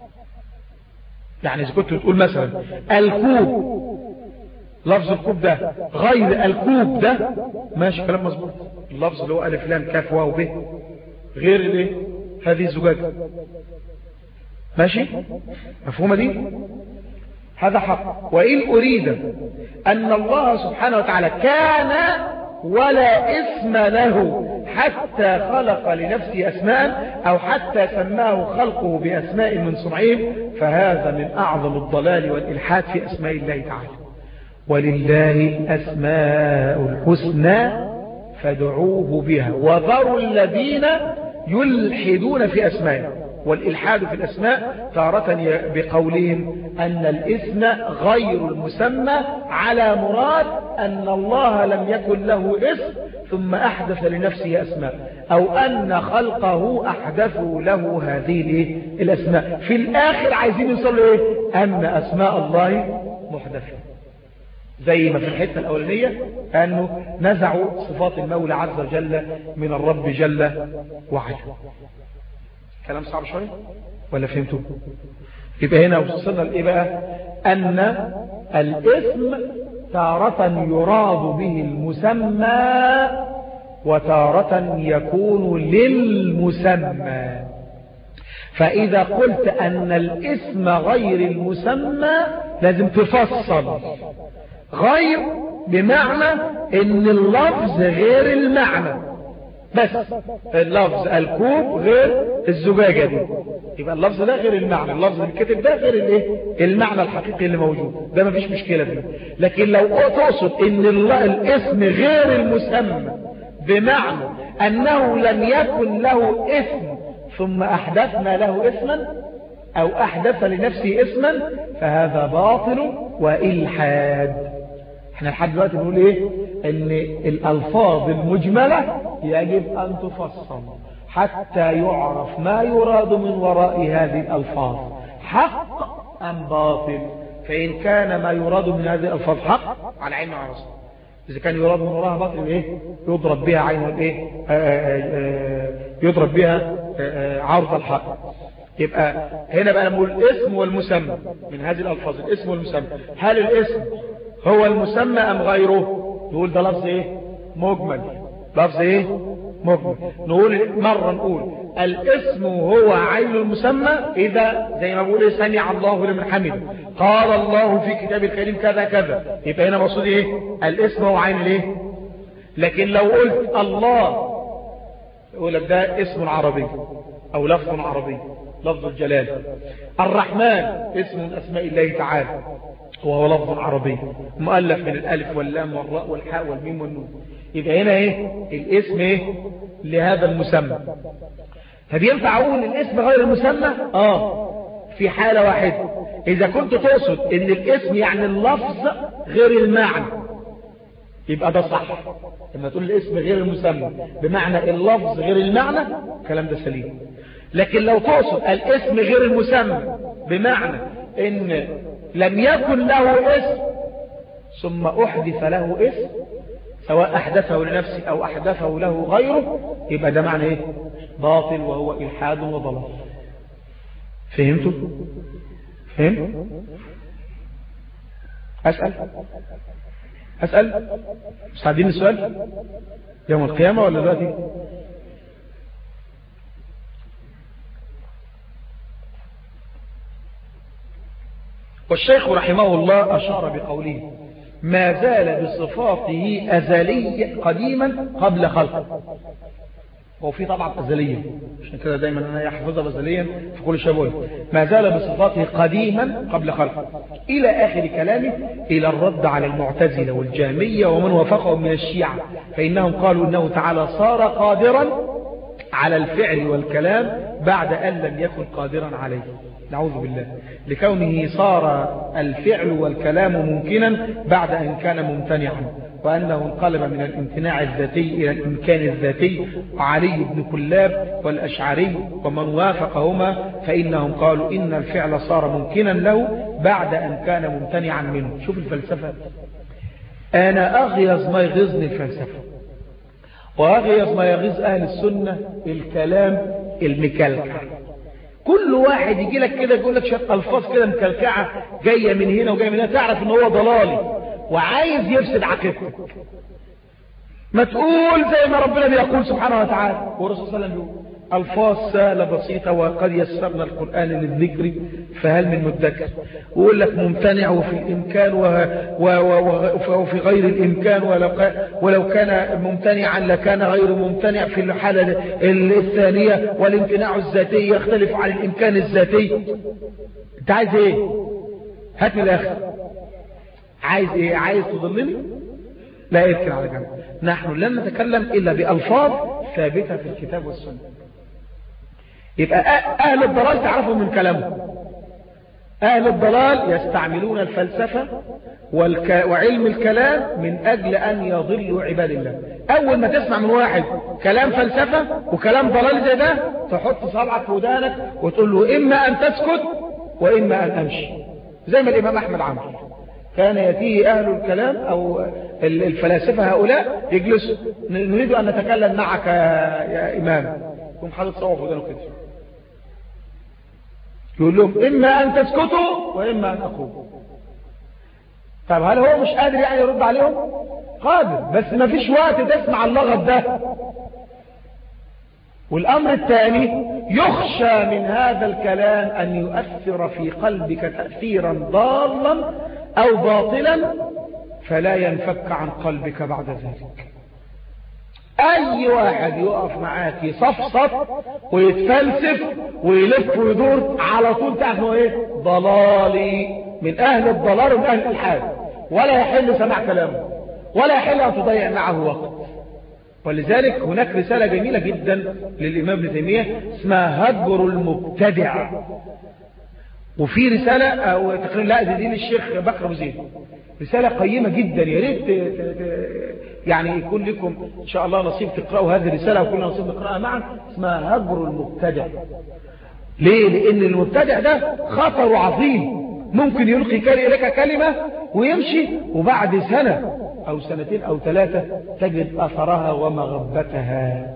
يعني إذا كنت تقول مثلا الكوب لفظ الكوب ده غير الكوب ده ماشي كلام مظبوط اللفظ اللي هو ألف لام كاف واو ب غير الايه هذه الزجاجة ماشي مفهومة دي هذا حق وإن أريد أن الله سبحانه وتعالى كان ولا اسم له حتى خلق لنفسه أسماء أو حتى سماه خلقه بأسماء من صنعهم فهذا من أعظم الضلال والإلحاد في أسماء الله تعالى ولله الأسماء الحسنى فادعوه بها وذروا الذين يلحدون في أسمائه والإلحاد في الأسماء تارة بقولهم أن الاسم غير المسمى على مراد أن الله لم يكن له اسم ثم أحدث لنفسه أسماء أو أن خلقه أحدثوا له هذه الأسماء في الآخر عايزين يوصلوا إيه أن أسماء الله محدثة زي ما في الحتة الأولانية أنه نزعوا صفات المولى عز وجل من الرب جل وعلا كلام صعب شوية ولا فهمتوا يبقى هنا وصلنا لإيه بقى أن الاسم تارة يراد به المسمى وتارة يكون للمسمى فإذا قلت أن الاسم غير المسمى لازم تفصل غير بمعنى ان اللفظ غير المعنى بس اللفظ الكوب غير الزجاجة دي يبقى اللفظ ده غير المعنى اللفظ الكتب ده غير الايه المعنى الحقيقي اللي موجود ده مفيش مشكلة فيه لكن لو تقصد ان الاسم غير المسمى بمعنى انه لم يكن له اسم ثم احدثنا له اسما او احدث لنفسه اسما فهذا باطل والحاد احنا لحد دلوقتي بنقول ايه ان الالفاظ المجملة يجب ان تفصل حتى يعرف ما يراد من وراء هذه الالفاظ حق ام باطل فان كان ما يراد من هذه الالفاظ حق على عين وعلى راسه اذا كان يراد من وراها باطل ايه يضرب بها عين الايه يضرب بها عرض الحق يبقى هنا بقى نقول الاسم والمسمى من هذه الالفاظ الاسم والمسمى هل الاسم هو المسمى أم غيره نقول ده لفظ إيه مجمل لفظ إيه مجمل نقول مرة نقول الاسم هو عين المسمى إذا زي ما بقول سمع الله لمن حمده قال الله في كتاب الكريم كذا كذا يبقى هنا مقصود إيه الاسم هو عين الإيه لكن لو قلت الله يقول لك ده اسم عربي أو لفظ عربي لفظ الجلال الرحمن اسم من أسماء الله تعالى وهو لفظ عربي مؤلف من الألف واللام والراء والحاء والميم والنون يبقى هنا ايه الاسم ايه لهذا المسمى طب ينفع اقول الاسم غير المسمى اه في حالة واحدة اذا كنت تقصد ان الاسم يعني اللفظ غير المعنى يبقى ده صح لما تقول الاسم غير المسمى بمعنى اللفظ غير المعنى الكلام ده سليم لكن لو تقصد الاسم غير المسمى بمعنى ان لم يكن له اسم ثم أحدث له اسم سواء أحدثه لنفسه أو أحدثه له غيره يبقى ده معنى إيه باطل وهو إلحاد وضلال فهمتوا فهم أسأل أسأل مستعدين السؤال يوم القيامة ولا دلوقتي والشيخ رحمه الله أشار بقوله ما زال بصفاته أزلي قديما قبل خلقه هو في طبعا أزلية عشان كده دايما أنا يحفظها أزليا في كل شيء بقول ما زال بصفاته قديما قبل خلقه إلى آخر كلامه إلى الرد على المعتزلة والجامية ومن وافقهم من الشيعة فإنهم قالوا إنه تعالى صار قادرا على الفعل والكلام بعد أن لم يكن قادرا عليه نعوذ بالله لكونه صار الفعل والكلام ممكنا بعد أن كان ممتنعا وأنه انقلب من الامتناع الذاتي إلى الإمكان الذاتي وعلي بن كلاب والأشعري ومن وافقهما فإنهم قالوا إن الفعل صار ممكنا له بعد أن كان ممتنعا منه شوف الفلسفة أنا أغيظ ما يغيظني الفلسفة وأغيظ ما يغيظ أهل السنة الكلام المكلكع كل واحد يجي لك كده يقول لك شويه الفاظ كده مكلكعه جايه من هنا وجايه من هنا تعرف ان هو ضلالي وعايز يفسد عقيدتك ما تقول زي ما ربنا بيقول سبحانه وتعالى والرسول صلى الله عليه وسلم يقول الفاظ سهله بسيطه وقد يسرنا القران للذكر فهل من مدكر ويقول لك ممتنع وفي الامكان وفي غير الامكان ولو ولو كان ممتنعا لكان غير ممتنع في الحاله الثانيه والامتناع الذاتي يختلف عن الامكان الذاتي انت عايز ايه هات من الاخر عايز ايه عايز تضلني لا يذكر على جنب نحن لن نتكلم الا بالفاظ ثابته في الكتاب والسنه يبقى أهل الضلال تعرفوا من كلامهم أهل الضلال يستعملون الفلسفة والك... وعلم الكلام من أجل أن يضلوا عباد الله أول ما تسمع من واحد كلام فلسفة وكلام ضلال زي ده تحط صبعك في ودانك وتقول له إما أن تسكت وإما أن أمشي زي ما الإمام أحمد عمل كان يأتيه أهل الكلام أو الفلاسفة هؤلاء يجلسوا نريد أن نتكلم معك يا إمام يقوم حاطط صواب في ودانه كده يقول لهم إما أن تسكتوا وإما أن أقول طب هل هو مش قادر يعني يرد عليهم قادر بس ما فيش وقت تسمع اللغط ده والأمر الثاني يخشى من هذا الكلام أن يؤثر في قلبك تأثيرا ضالا أو باطلا فلا ينفك عن قلبك بعد ذلك اي واحد يقف معاك يصفصف ويتفلسف ويلف ويدور على طول تعرف ايه ضلالي من اهل الضلال ومن اهل الالحاد ولا يحل سماع كلامه ولا يحل ان تضيع معه وقت ولذلك هناك رسالة جميلة جدا للإمام ابن تيمية اسمها هجر المبتدع وفي رسالة أو تقريبا لا دي, دي للشيخ بكر أبو زيد رسالة قيمة جدا يا ريت يعني يكون لكم إن شاء الله نصيب تقرأوا هذه الرسالة وكلنا نصيب نقرأها معا اسمها هجر المبتدع ليه؟ لأن المبتدع ده خطر عظيم ممكن يلقي لك كلمة ويمشي وبعد سنة أو سنتين أو ثلاثة تجد أثرها ومغبتها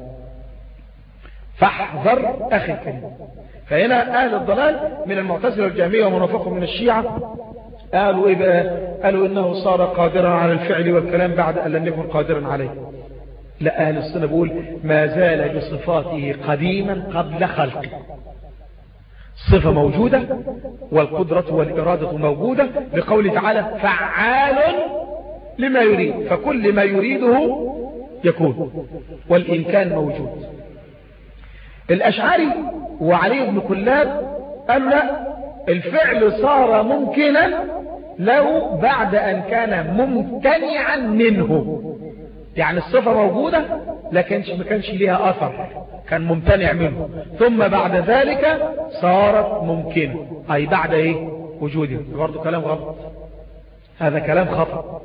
فاحذر أخي الكريم فهنا أهل الضلال من المعتزلة والجهمية ومنافقهم من الشيعة قالوا إيه بقى قالوا إنه صار قادرا على الفعل والكلام بعد أن لم يكن قادرا عليه لا أهل السنة بيقول ما زال بصفاته قديما قبل خلقه صفة موجودة والقدرة والإرادة موجودة لقول تعالى فعال لما يريد فكل ما يريده يكون والإمكان موجود الأشعري وعلي بن كلاب قالوا لا الفعل صار ممكنا له بعد أن كان ممتنعا منه يعني الصفة موجودة لكن ما كانش ليها أثر كان ممتنع منه ثم بعد ذلك صارت ممكنة أي بعد إيه وجوده برضه كلام غلط هذا كلام خطأ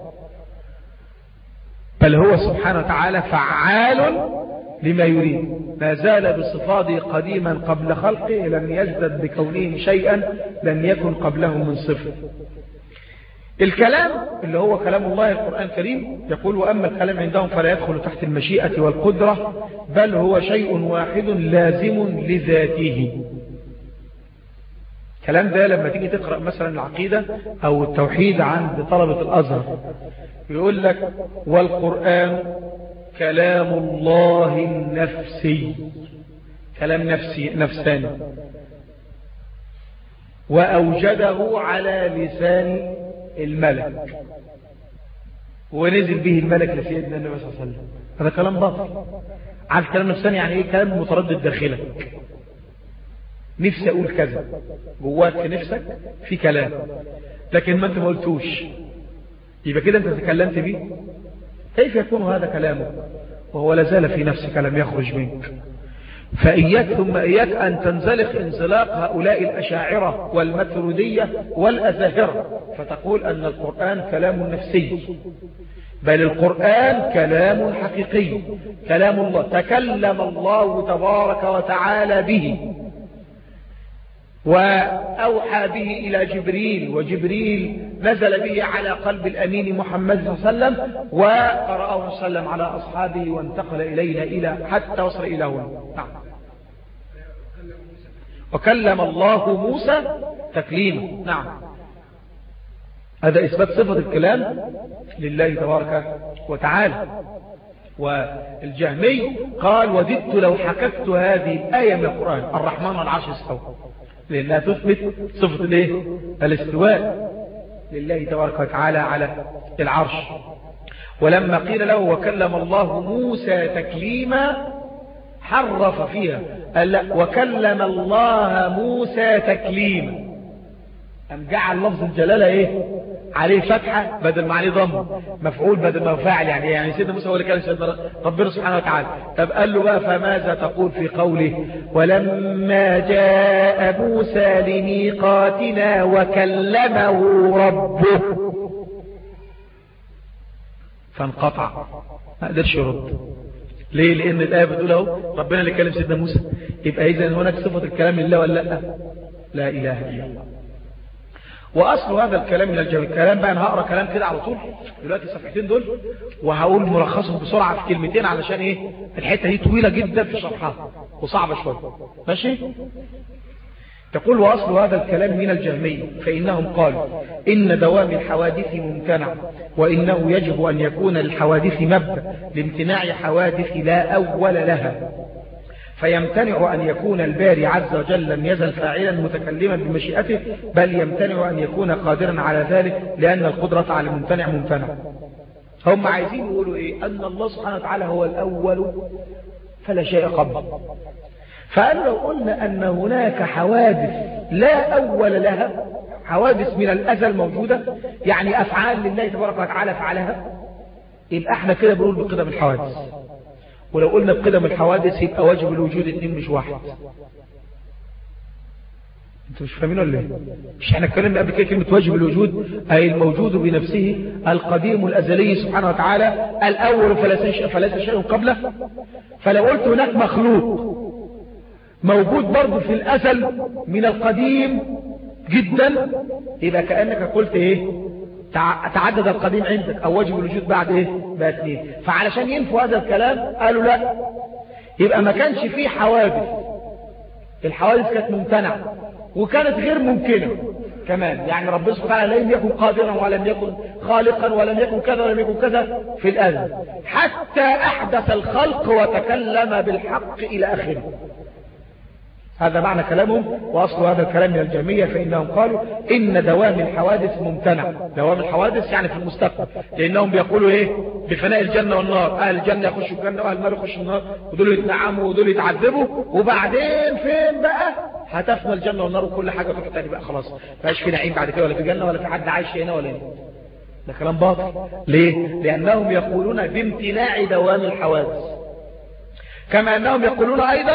بل هو سبحانه وتعالى فعال لما يريد ما زال بصفاته قديما قبل خلقه لم يزدد بكونه شيئا لم يكن قبله من صفر الكلام اللي هو كلام الله القرآن الكريم يقول وأما الكلام عندهم فلا يدخل تحت المشيئة والقدرة بل هو شيء واحد لازم لذاته الكلام ده لما تيجي تقرأ مثلا العقيدة أو التوحيد عند طلبة الأزهر يقول لك والقرآن كلام الله النفسي كلام نفسي نفساني وأوجده على لسان الملك ونزل به الملك لسيدنا النبي صلى الله عليه وسلم هذا كلام باطل عارف كلام نفساني يعني ايه كلام متردد داخلك نفسي اقول كذا جواك في نفسك في كلام لكن ما انت ما قلتوش يبقى كده انت تكلمت بيه كيف يكون هذا كلامه وهو لازال في نفسك لم يخرج منك فإياك ثم إياك أن تنزلق انزلاق هؤلاء الأشاعرة والمثردية والأزاهرة فتقول أن القرآن كلام نفسي بل القرآن كلام حقيقي كلام الله تكلم الله تبارك وتعالى به وأوحى به إلى جبريل وجبريل نزل به على قلب الأمين محمد صلى الله عليه وسلم وقرأه صلى الله عليه وسلم على أصحابه وانتقل إلينا إلى حتى وصل إلى هنا نعم وكلم الله موسى تكليما نعم هذا إثبات صفة الكلام لله تبارك وتعالى والجهمي قال وددت لو حككت هذه الآية من القرآن الرحمن والعرش استوى لأنها تثبت صفة الايه الاستواء لله تبارك وتعالى على العرش ولما قيل له وكلم الله موسى تكليما حرف فيها قال لا وكلم الله موسى تكليما أم جعل لفظ الجلالة ايه عليه فتحة بدل ما عليه ضم مفعول بدل ما فاعل يعني يعني سيدنا موسى هو اللي كان سيدنا ربنا سبحانه وتعالى طب قال له بقى فماذا تقول في قوله ولما جاء موسى لميقاتنا وكلمه ربه فانقطع ما قدرش يرد ليه لان الايه بتقول اهو ربنا اللي كلم سيدنا موسى يبقى اذا هناك صفه الكلام لله ولا لا لا اله الا الله واصل هذا الكلام من الجو الكلام بقى انا هقرا كلام كده على طول دلوقتي الصفحتين دول وهقول ملخصهم بسرعه في كلمتين علشان ايه الحته دي طويله جدا في شرحها وصعبه شويه ماشي تقول وأصل هذا الكلام من الجهمية فإنهم قالوا إن دوام الحوادث ممتنع وإنه يجب أن يكون للحوادث مبدأ لامتناع حوادث لا أول لها فيمتنع أن يكون الباري عز وجل لم يزل فاعلا متكلما بمشيئته بل يمتنع أن يكون قادرا على ذلك لأن القدرة على الممتنع ممتنع هم عايزين يقولوا إيه أن الله سبحانه وتعالى هو الأول فلا شيء قبل فقالوا لو قلنا أن هناك حوادث لا أول لها حوادث من الأزل موجودة يعني أفعال لله تبارك وتعالى فعلها يبقى احنا كده بنقول بقدم الحوادث ولو قلنا بقدم الحوادث يبقى واجب الوجود اتنين مش واحد انتوا مش فاهمين ولا ايه مش احنا اتكلمنا قبل كده كلمه واجب الوجود اي الموجود بنفسه القديم الازلي سبحانه وتعالى الاول فليس فليس شيء قبله فلو قلت هناك مخلوق موجود برضه في الازل من القديم جدا يبقى كانك قلت ايه تعدد القديم عندك او واجب الوجود بعد ايه بقى اثنين فعلشان ينفوا هذا الكلام قالوا لا يبقى ما كانش فيه حوادث الحوادث كانت ممتنعة وكانت غير ممكنة كمان يعني ربنا سبحانه وتعالى لم يكن قادرا ولم يكن خالقا ولم يكن كذا ولم يكن كذا في الأزل حتى أحدث الخلق وتكلم بالحق إلى آخره هذا معنى كلامهم وأصل هذا الكلام من الجميع فإنهم قالوا إن دوام الحوادث ممتنع دوام الحوادث يعني في المستقبل لأنهم بيقولوا إيه بفناء الجنة والنار أهل الجنة يخشوا الجنة وأهل النار يخشوا النار ودول يتنعموا ودول يتعذبوا وبعدين فين بقى هتفنى الجنة والنار وكل حاجة في تاني بقى خلاص فاش في نعيم بعد كده ولا في جنة ولا في حد عايش هنا ولا هنا ده كلام باطل ليه لأنهم يقولون بامتناع دوام الحوادث كما أنهم يقولون أيضا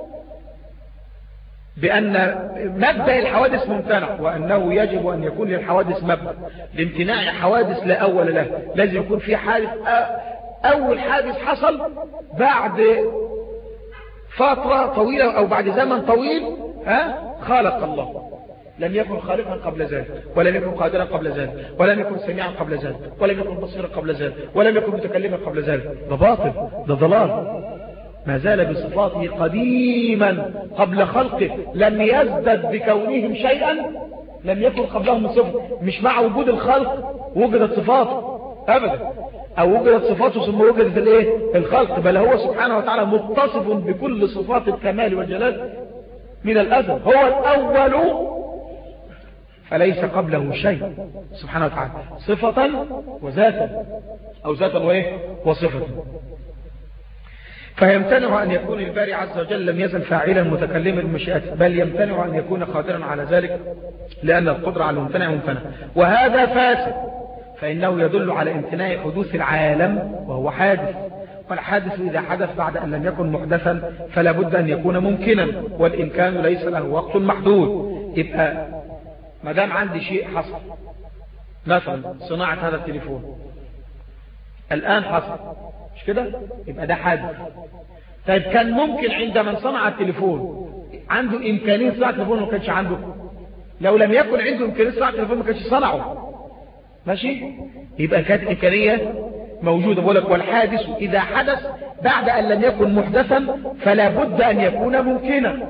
بأن مبدأ الحوادث ممتنع وأنه يجب أن يكون للحوادث مبدأ لامتناع حوادث لا أول له لازم يكون في حادث أول حادث حصل بعد فترة طويلة أو بعد زمن طويل ها خالق الله لم يكن خالقا قبل ذلك ولم يكن قادرا قبل ذلك ولم يكن سميعا قبل ذلك ولم يكن بصيرا قبل ذلك ولم يكن متكلما قبل ذلك ده باطل ده ضلال ما زال بصفاته قديما قبل خلقه لم يزدد بكونهم شيئا لم يكن قبلهم من صفة مش مع وجود الخلق وجدت صفاته أبدا أو وجدت صفاته ثم وجدت الايه الخلق بل هو سبحانه وتعالى متصف بكل صفات الكمال والجلال من الأزل هو الأول فليس قبله شيء سبحانه وتعالى صفة وذاتا أو ذاتا وإيه وصفة فيمتنع أن يكون الباري عز وجل لم يزل فاعلا متكلما بمشيئته بل يمتنع أن يكون قادرا على ذلك لأن القدرة على الممتنع ممتنع وهذا فاسد فإنه يدل على امتناع حدوث العالم وهو حادث والحادث إذا حدث بعد أن لم يكن محدثا فلا بد أن يكون ممكنا والإمكان ليس له وقت محدود يبقى ما دام عندي شيء حصل مثلا صناعة هذا التليفون الآن حصل مش كده يبقى ده حادث طيب كان ممكن عند من صنع التليفون عنده إمكانية صناعة التليفون ما كانش عنده لو لم يكن عنده إمكانية صناعة التليفون ما كانش صنعه ماشي يبقى كانت إمكانية موجودة بقول لك والحادث إذا حدث بعد أن لم يكن محدثا فلا بد أن يكون ممكنا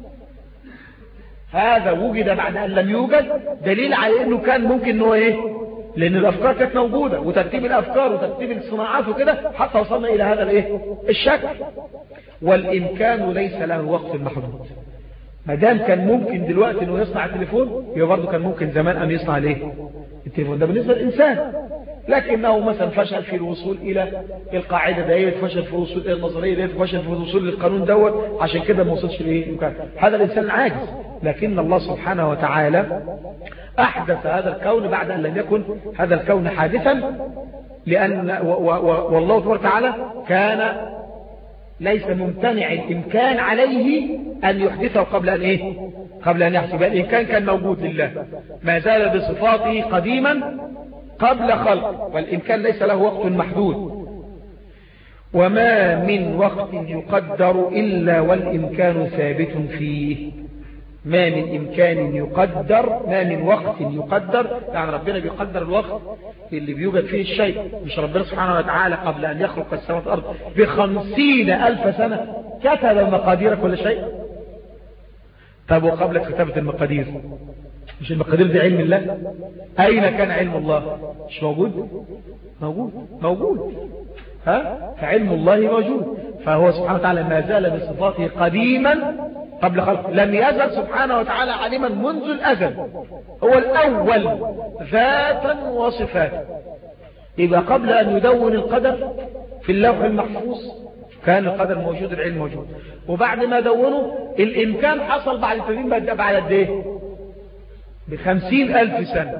هذا وجد بعد أن لم يوجد دليل على أنه كان ممكن أنه إيه لأن الأفكار كانت موجودة وترتيب الأفكار وترتيب الصناعات وكده حتى وصلنا إلى هذا الإيه الشكل والإمكان ليس له وقت محدود ما دام كان ممكن دلوقتي انه يصنع التليفون يبقى برضه كان ممكن زمان ان يصنع الايه التليفون ده بالنسبه للانسان لكنه مثلا فشل في الوصول الى القاعده ديت فشل في الوصول الى النظريه ديت فشل في الوصول للقانون دوت عشان كده ما وصلش لايه هذا الانسان عاجز لكن الله سبحانه وتعالى احدث هذا الكون بعد ان لم يكن هذا الكون حادثا لان والله تبارك وتعالى كان ليس ممتنع الإمكان عليه أن يحدثه قبل أن إيه قبل أن يحسب الإمكان كان موجود لله ما زال بصفاته قديما قبل خلق والإمكان ليس له وقت محدود وما من وقت يقدر إلا والإمكان ثابت فيه ما من إمكان يقدر ما من وقت يقدر يعني ربنا بيقدر الوقت اللي بيوجد فيه الشيء مش ربنا سبحانه وتعالى قبل أن يخلق السماوات والأرض بخمسين ألف سنة كتب مقادير كل شيء طب وقبل كتابة المقادير مش المقادير دي علم الله أين كان علم الله مش موجود موجود موجود ها فعلم الله موجود فهو سبحانه وتعالى ما زال بصفاته قديما قبل خلق لم يزل سبحانه وتعالى عليما منذ الأزل هو الأول ذاتا وصفاتا يبقى قبل أن يدون القدر في اللوح المحفوظ كان القدر موجود العلم موجود وبعد ما دونه الإمكان حصل بعد التدين بعد قد ايه بخمسين ألف سنة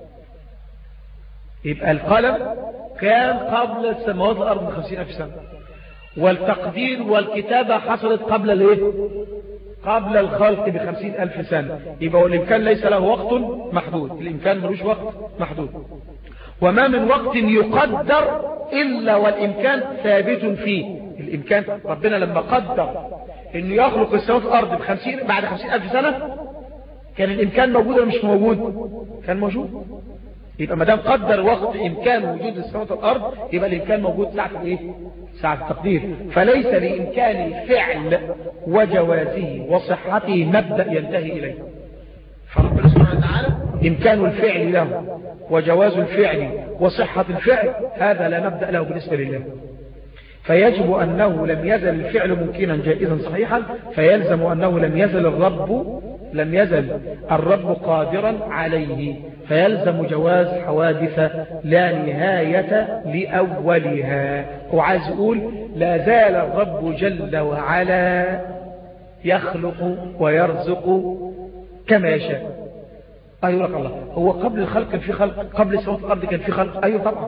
يبقى القلم كان قبل السماوات والأرض بخمسين ألف سنة والتقدير والكتابة حصلت قبل الايه قبل الخلق بخمسين ألف سنة يبقى الإمكان ليس له وقت محدود الإمكان ملوش وقت محدود وما من وقت يقدر إلا والإمكان ثابت فيه الإمكان ربنا لما قدر أنه يخلق السماوات والأرض بخمسين بعد خمسين ألف سنة كان الإمكان موجود ولا مش موجود كان موجود يبقى ما دام قدر وقت إمكان وجود السماوات والأرض يبقى الإمكان موجود ساعة الإيه ساعة التقدير فليس لإمكان الفعل وجوازه وصحته مبدأ ينتهي إليه فربنا سبحانه وتعالى إمكان الفعل له وجواز الفعل وصحة الفعل هذا لا مبدأ له بالنسبة لله فيجب أنه لم يزل الفعل ممكنا جائزا صحيحا فيلزم أنه لم يزل الرب لم يزل الرب قادرا عليه فيلزم جواز حوادث لا نهاية لأولها وعايز يقول لا زال الرب جل وعلا يخلق ويرزق كما يشاء أيوة لك الله هو قبل الخلق كان في خلق قبل السماوات والأرض كان في خلق أيوة طبعا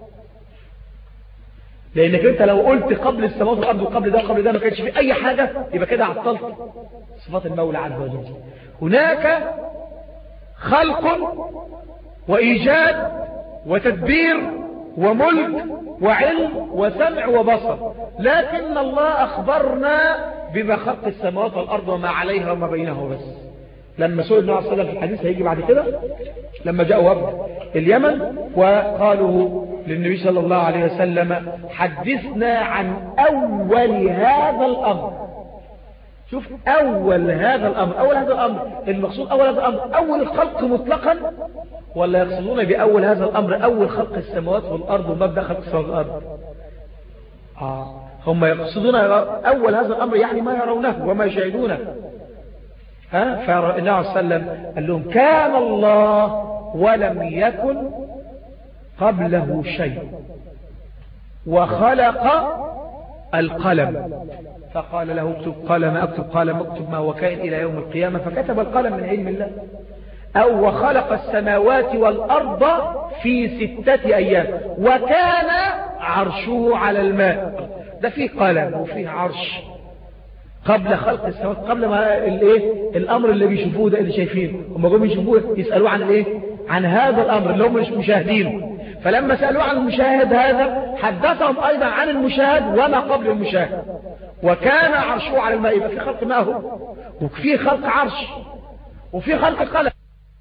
لأنك أنت لو قلت قبل السماوات والأرض وقبل ده وقبل ده ما كانش في أي حاجة يبقى كده عطلت صفات المولى عز وجل هناك خلق وإيجاد وتدبير وملك وعلم وسمع وبصر لكن الله أخبرنا بما خلق السماوات والأرض وما عليها وما بينها وبس لما سئل النبي صلى الله عليه وسلم في الحديث هيجي بعد كده لما جاء وفد اليمن وقالوا للنبي صلى الله عليه وسلم حدثنا عن أول هذا الأمر شوف أول هذا الأمر أول هذا الأمر المقصود أول هذا الأمر أول الخلق مطلقا ولا يقصدون بأول هذا الأمر أول خلق السماوات والأرض ومبدأ خلق السماوات والأرض آه. هم يقصدون أول هذا الأمر يعني ما يرونه وما يشاهدونه ها فالنبي عليه وسلم قال لهم كان الله ولم يكن قبله شيء وخلق القلم فقال له اكتب قال ما اكتب قال ما اكتب ما هو كائن إلى يوم القيامة فكتب القلم من علم الله أو وخلق السماوات والأرض في ستة أيام وكان عرشه على الماء ده فيه قلم وفيه عرش قبل خلق السماوات قبل ما الايه الامر اللي بيشوفوه ده اللي شايفينه هم جم يشوفوه يسالوه عن الايه عن هذا الامر اللي هم مش مشاهدينه فلما سالوه عن المشاهد هذا حدثهم ايضا عن المشاهد وما قبل المشاهد وكان عرشه على الماء يبقى في خلق ماء هو وفي خلق عرش وفي خلق قلم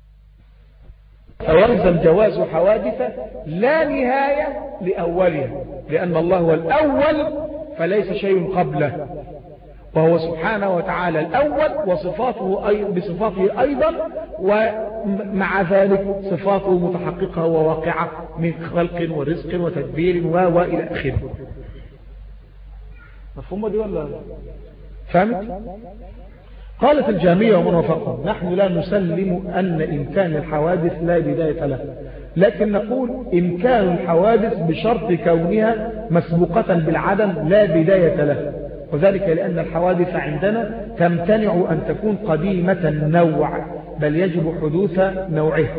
فيلزم جواز حوادث لا نهاية لأولها لأن الله هو الأول فليس شيء قبله وهو سبحانه وتعالى الأول وصفاته أي بصفاته أيضا ومع ذلك صفاته متحققة وواقعة من خلق ورزق وتدبير وإلى آخره مفهومة دي ولا فهمت قالت الجامية ومن وفقهم نحن لا نسلم أن إمكان الحوادث لا بداية له لكن نقول إمكان الحوادث بشرط كونها مسبوقة بالعدم لا بداية له وذلك لأن الحوادث عندنا تمتنع أن تكون قديمة النوع بل يجب حدوث نوعها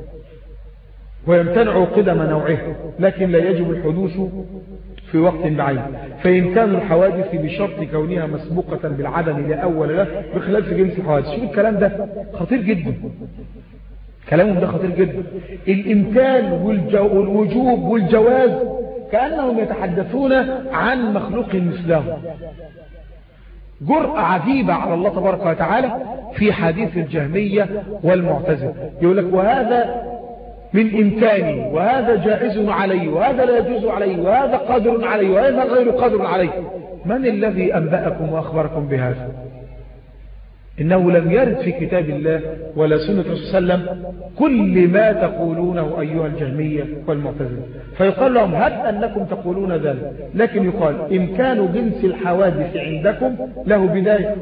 ويمتنع قدم نوعه لكن لا يجب الحدوث في وقت بعيد فإمكان الحوادث بشرط كونها مسبوقة بالعدم لا أول له بخلاف جنس الحوادث شوف الكلام ده خطير جدا كلامهم ده خطير جدا الإمكان والوجوب والجواز كأنهم يتحدثون عن مخلوق مثلهم جرأة عجيبة على الله تبارك وتعالى في حديث الجهمية والمعتزلة يقول لك وهذا من إمكاني وهذا جائز علي وهذا لا يجوز علي وهذا قادر علي وهذا غير قادر علي من الذي أنبأكم وأخبركم بهذا إنه لم يرد في كتاب الله ولا سنة رسول صلى الله عليه وسلم كل ما تقولونه أيها الجهمية والمعتزلة فيقال لهم هل أنكم تقولون ذلك لكن يقال إمكان جنس الحوادث عندكم له بداية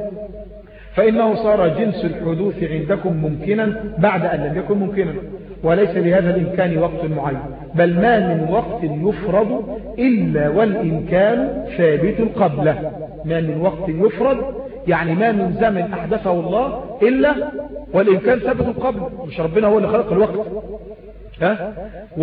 فإنه صار جنس الحدوث عندكم ممكنا بعد أن لم يكن ممكنا وليس لهذا الإمكان وقت معين بل ما من وقت يفرض إلا والإمكان ثابت قبله ما من وقت يفرض يعني ما من زمن أحدثه الله إلا والإمكان ثابت قبله مش ربنا هو اللي خلق الوقت ها؟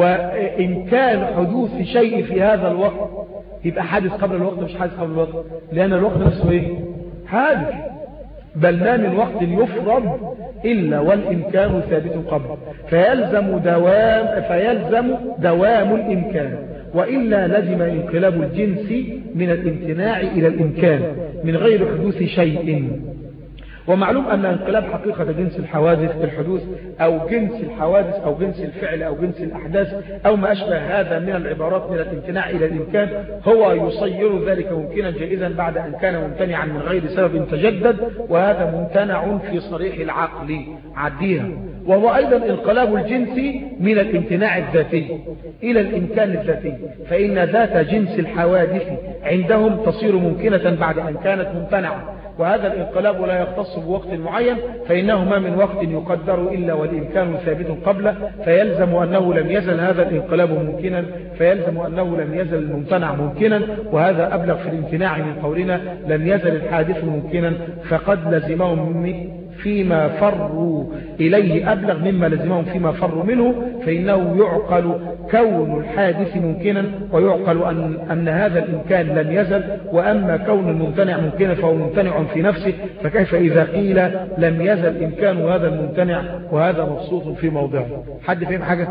وإمكان حدوث شيء في هذا الوقت يبقى حادث قبل الوقت مش حادث قبل الوقت لأن الوقت نفسه إيه حادث بل ما من وقت يفرض إلا والإمكان ثابت قبل فيلزم دوام, فيلزم دوام الإمكان وإلا لزم انقلاب الجنس من الامتناع إلى الإمكان من غير حدوث شيء ومعلوم أن انقلاب حقيقة جنس الحوادث الحدوث أو جنس الحوادث أو جنس الفعل أو جنس الأحداث أو ما أشبه هذا من العبارات من الامتناع إلى الإمكان هو يصير ذلك ممكنا جائزا بعد أن كان ممتنعا من غير سبب تجدد وهذا ممتنع في صريح العقل عديها وهو أيضا انقلاب الجنس من الامتناع الذاتي إلى الإمكان الذاتي فإن ذات جنس الحوادث عندهم تصير ممكنة بعد أن كانت ممتنعة وهذا الانقلاب لا يختص بوقت معين فإنه ما من وقت يقدر إلا والإمكان ثابت قبله فيلزم أنه لم يزل هذا الانقلاب ممكنا فيلزم أنه لم يزل الممتنع ممكنا وهذا أبلغ في الامتناع من قولنا لم يزل الحادث ممكنا فقد لزمهم فيما فروا إليه أبلغ مما لزمهم فيما فروا منه فإنه يعقل كون الحادث ممكنا ويعقل أن, أن هذا الإمكان لم يزل وأما كون الممتنع ممكنا فهو ممتنع في نفسه فكيف إذا قيل لم يزل إمكان هذا الممتنع وهذا مبسوط في موضعه حد فهم حاجة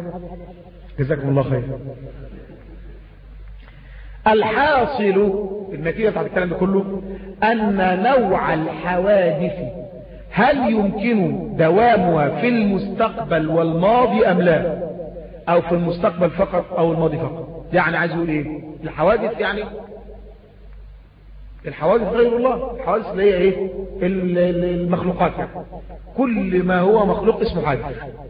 جزاكم الله خير الحاصل النتيجة بتاعت الكلام ده كله أن نوع الحوادث هل يمكن دوامها في المستقبل والماضي أم لا أو في المستقبل فقط أو الماضي فقط يعني عايز يقول إيه الحوادث يعني الحوادث غير الله الحوادث اللي هي إيه المخلوقات يعني. كل ما هو مخلوق اسمه حادث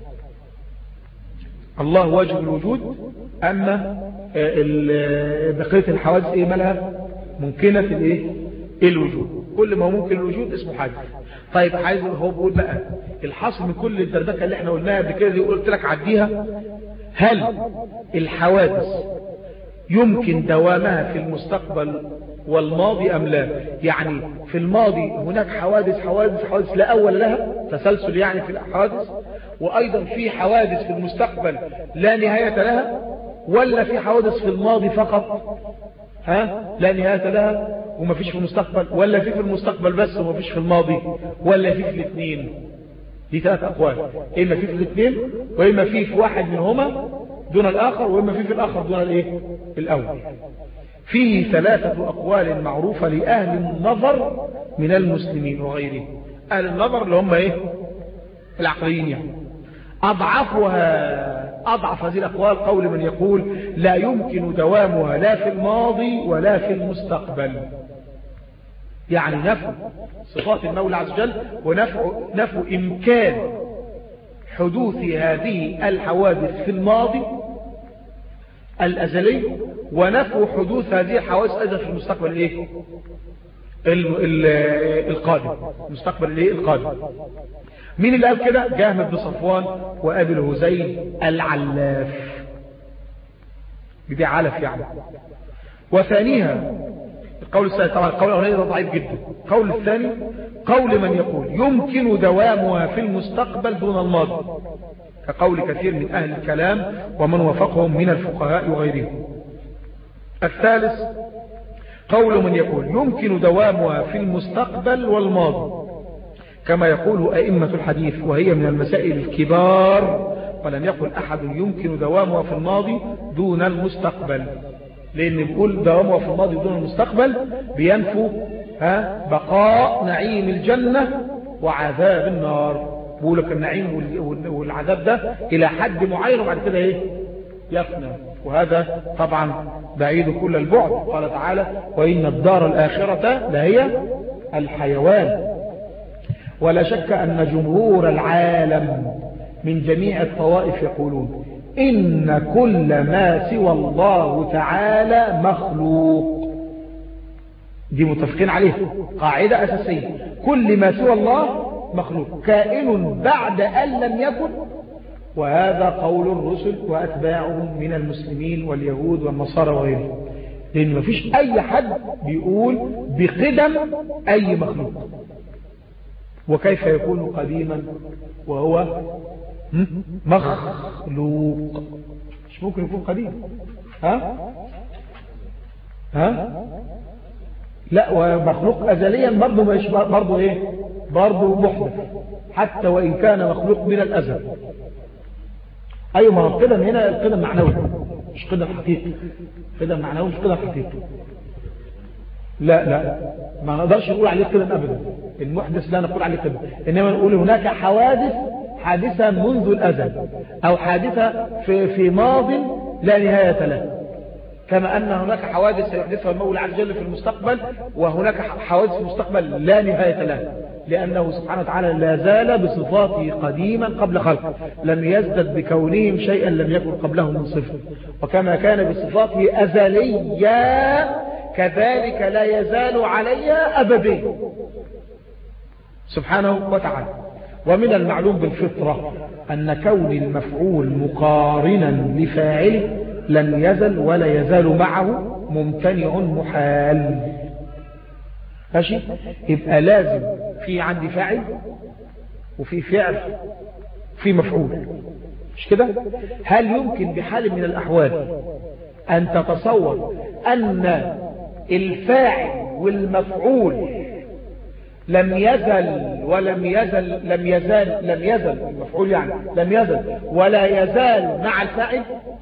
الله واجب الوجود أما بقية الحوادث إيه مالها ممكنة الإيه الوجود كل ما ممكن الوجود اسمه حادث طيب عايز هو بيقول بقى الحاصل من كل الدربكه اللي احنا قلناها قبل كده دي قلت لك عديها هل الحوادث يمكن دوامها في المستقبل والماضي أم لا يعني في الماضي هناك حوادث حوادث حوادث لا أول لها تسلسل يعني في الحوادث وأيضا في حوادث في المستقبل لا نهاية لها ولا في حوادث في الماضي فقط ها لا نهاية لها وما فيش في المستقبل ولا في في المستقبل بس وما فيش في الماضي ولا في في الاثنين دي ثلاث أقوال إما في في الاثنين وإما في في واحد منهما دون الآخر وإما في في الآخر دون الإيه الأول فيه ثلاثة أقوال معروفة لأهل النظر من المسلمين وغيرهم أهل النظر اللي هم إيه العقليين يعني أضعفها أضعف هذه الأقوال قول من يقول لا يمكن دوامها لا في الماضي ولا في المستقبل يعني نفع صفات المولى عز وجل ونفع نفع إمكان حدوث هذه الحوادث في الماضي الأزلي ونفع حدوث هذه الحوادث أيضا في المستقبل الإيه؟ القادم المستقبل الإيه؟ القادم مين اللي قال كده جاهم بن صفوان وابي الهزيل العلاف بدي علف يعني وثانيها القول الثاني طبعا القول الاولاني ده ضعيف جدا القول الثاني قول من يقول يمكن دوامها في المستقبل دون الماضي كقول كثير من اهل الكلام ومن وفقهم من الفقهاء وغيرهم الثالث قول من يقول يمكن دوامها في المستقبل والماضي كما يقول أئمة الحديث وهي من المسائل الكبار ولم يقل أحد يمكن دوامها في الماضي دون المستقبل لأن بيقول دوامها في الماضي دون المستقبل بينفوا ها بقاء نعيم الجنة وعذاب النار بيقول لك النعيم والعذاب ده إلى حد معين وبعد كده إيه يفنى وهذا طبعا بعيد كل البعد قال تعالى وإن الدار الآخرة لهي الحيوان ولا شك أن جمهور العالم من جميع الطوائف يقولون إن كل ما سوى الله تعالى مخلوق دي متفقين عليه قاعدة أساسية كل ما سوى الله مخلوق كائن بعد أن لم يكن وهذا قول الرسل وأتباعهم من المسلمين واليهود والنصارى وغيرهم لأن مفيش أي حد بيقول بقدم أي مخلوق وكيف يكون قديما وهو مخلوق مش ممكن يكون قديم ها ها لا ومخلوق أزليا برضه مش برضه ايه برضه محدث حتى وإن كان مخلوق من الأزل أيوة ما هو القدم هنا القدم معنوي مش قدم حقيقي قدم معنوي مش قدم حقيقي لا لا ما نقدرش نقول عليه قدم أبدا المحدث لا نقول عليه قدم إنما نقول هناك حوادث حادثة منذ الأزل أو حادثة في, في ماض لا نهاية له كما أن هناك حوادث سيحدثها المولى عز وجل في المستقبل وهناك حوادث في المستقبل لا نهاية لها لأنه سبحانه وتعالى لا زال بصفاته قديما قبل خلقه لم يزدد بكونهم شيئا لم يكن قبله من صفه وكما كان بصفاته أزليا كذلك لا يزال عليها أبديا سبحانه وتعالى ومن المعلوم بالفطرة أن كون المفعول مقارنا لفاعله لن يزل ولا يزال معه ممتنع محال ماشي يبقى لازم في عندي فاعل وفي فعل في مفعول مش كده هل يمكن بحال من الأحوال أن تتصور أن الفاعل والمفعول لم يزل ولم يزل لم يزال لم يزل المفعول يعني لم يزل ولا يزال مع الفاعل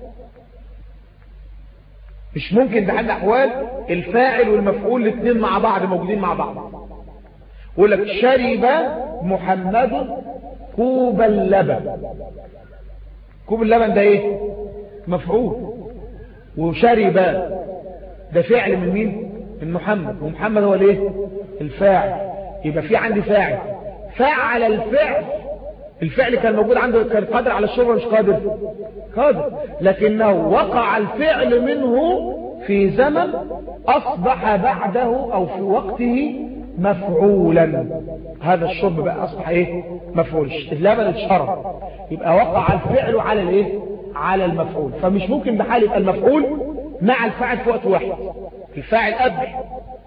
مش ممكن بحال الأحوال الفاعل والمفعول الاثنين مع بعض موجودين مع بعض يقول لك شرب محمد كوب اللبن كوب اللبن ده ايه مفعول وشرب ده فعل من مين من محمد ومحمد هو الايه الفاعل يبقى في عندي فاعل فعل الفعل الفعل كان موجود عنده كان قادر على الشرب مش قادر قادر لكنه وقع الفعل منه في زمن أصبح بعده أو في وقته مفعولا هذا الشرب بقى أصبح إيه مفعول اللبن اتشرب يبقى وقع الفعل على الإيه على المفعول فمش ممكن بحال يبقى المفعول مع الفاعل في وقت واحد الفاعل قبل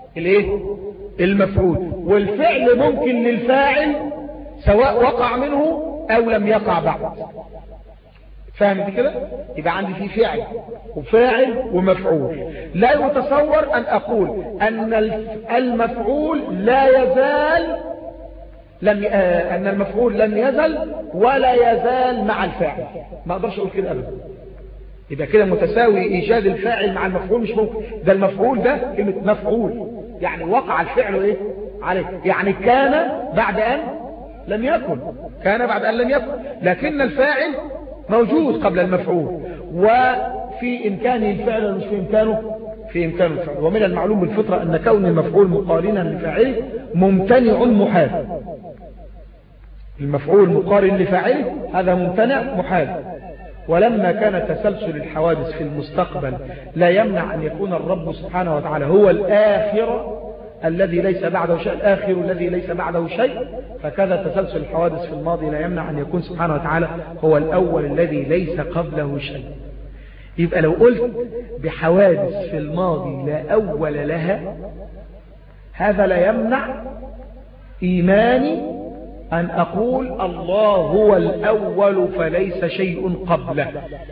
الايه المفعول والفعل ممكن للفاعل سواء وقع منه او لم يقع بعد فاهم دي كده يبقى عندي في فعل وفاعل ومفعول لا يتصور ان اقول ان المفعول لا يزال لم آه ان المفعول لم يزل ولا يزال مع الفاعل ما اقدرش اقول كده ابدا يبقى كده متساوي ايجاد الفاعل مع المفعول مش ممكن ده المفعول ده كلمه مفعول يعني وقع الفعل ايه عليه يعني كان بعد ان لم يكن كان بعد ان لم يكن لكن الفاعل موجود قبل المفعول وفي إمكانه الفعل مش في إمكانه في إمكانه الفعل ومن المعلوم بالفطرة أن كون المفعول مقارنا لفاعله ممتنع محال المفعول مقارن لفاعله هذا ممتنع محال ولما كان تسلسل الحوادث في المستقبل لا يمنع أن يكون الرب سبحانه وتعالى هو الآخر الذي ليس بعده شيء الآخر الذي ليس بعده شيء فكذا تسلسل الحوادث في الماضي لا يمنع أن يكون سبحانه وتعالى هو الأول الذي ليس قبله شيء يبقى لو قلت بحوادث في الماضي لا أول لها هذا لا يمنع إيماني أن أقول الله هو الأول فليس شيء قبله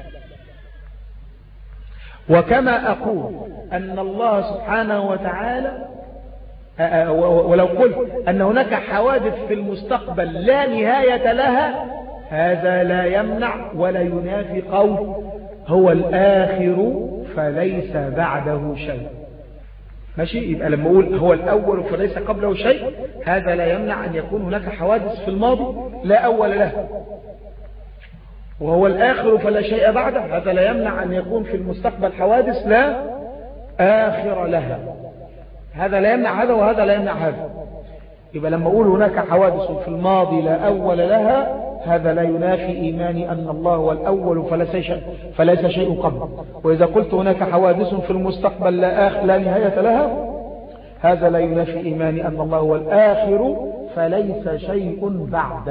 وكما أقول أن الله سبحانه وتعالى ولو قلت أن هناك حوادث في المستقبل لا نهاية لها هذا لا يمنع ولا ينافي قول هو الآخر فليس بعده شيء ماشي يبقى لما أقول هو الأول فليس قبله شيء هذا لا يمنع أن يكون هناك حوادث في الماضي لا أول لها وهو الآخر فلا شيء بعده هذا لا يمنع أن يكون في المستقبل حوادث لا آخر لها هذا لا يمنع هذا وهذا لا يمنع هذا يبقى لما أقول هناك حوادث في الماضي لا أول لها هذا لا ينافي إيماني أن الله هو الأول فليس شيء, فليس شيء قبله وإذا قلت هناك حوادث في المستقبل لا, آخر لا نهاية لها هذا لا ينافي إيماني أن الله هو الآخر فليس شيء بعده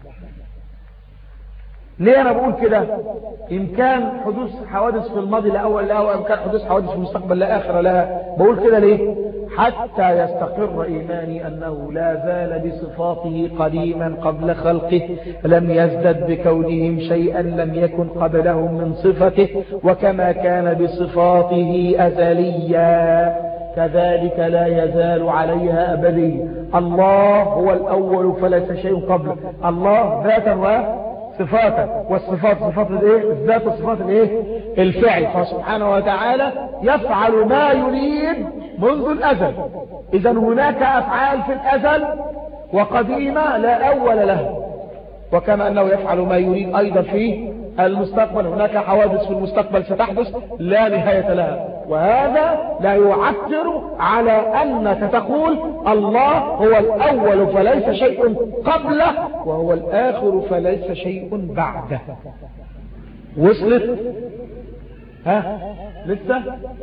ليه أنا بقول كده إمكان حدوث حوادث في الماضي لا أول لها وإمكان حدوث حوادث في المستقبل لا آخر لها بقول كده ليه حتى يستقر إيماني أنه لا زال بصفاته قديما قبل خلقه لم يزدد بكونهم شيئا لم يكن قبلهم من صفته وكما كان بصفاته أزليا كذلك لا يزال عليها أبديا الله هو الأول فليس شيء قبله الله ذاتا صفاتا والصفات صفات الايه الذات وصفات الايه الفعل فسبحانه وتعالى يفعل ما يريد منذ الازل اذا هناك افعال في الازل وقديمة لا اول لها وكما انه يفعل ما يريد ايضا في المستقبل هناك حوادث في المستقبل ستحدث لا نهاية لها وهذا لا يعثر على أنك تقول الله هو الأول فليس شيء قبله وهو الآخر فليس شيء بعده وصلت ها لسه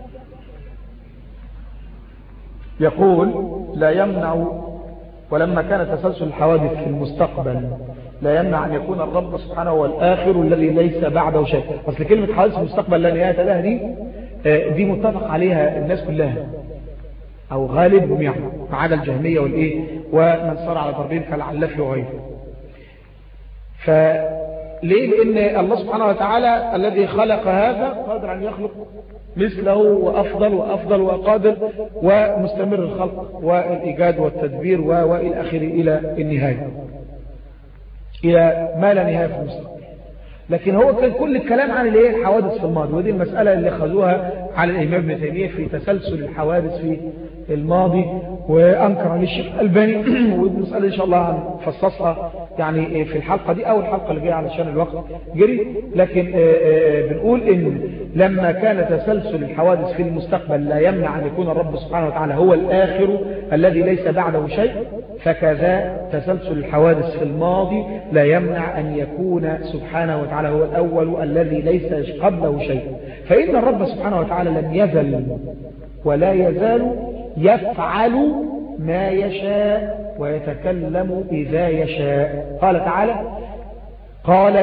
يقول لا يمنع ولما كان تسلسل الحوادث في المستقبل لا يمنع أن يكون الرب سبحانه هو الآخر الذي ليس بعده شيء أصل كلمة حوادث المستقبل لا نهاية لها دي دي متفق عليها الناس كلها أو غالبهم يعني ما عدا الجهمية والإيه ومن صار على ضربين كالعلاف وغيره فليه لأن الله سبحانه وتعالى الذي خلق هذا قادر أن يخلق مثله وأفضل وأفضل وقادر ومستمر الخلق والإيجاد والتدبير وإلى آخره إلى النهاية إلى ما لا نهاية في المستقبل لكن هو كان كل الكلام عن الايه الحوادث في الماضي ودي المسألة اللي خذوها على الإمام ابن تيمية في تسلسل الحوادث في الماضي وأنكر عليه الشيخ الألباني ودي مسألة إن شاء الله هنفصصها يعني في الحلقة دي أو الحلقة اللي جاية علشان الوقت جري لكن بنقول إن لما كان تسلسل الحوادث في المستقبل لا يمنع أن يكون الرب سبحانه وتعالى هو الآخر الذي ليس بعده شيء فكذا تسلسل الحوادث في الماضي لا يمنع أن يكون سبحانه وتعالى هو الأول الذي ليس قبله شيء فإن الرب سبحانه وتعالى لم يزل ولا يزال يفعل ما يشاء ويتكلم إذا يشاء قال تعالى قال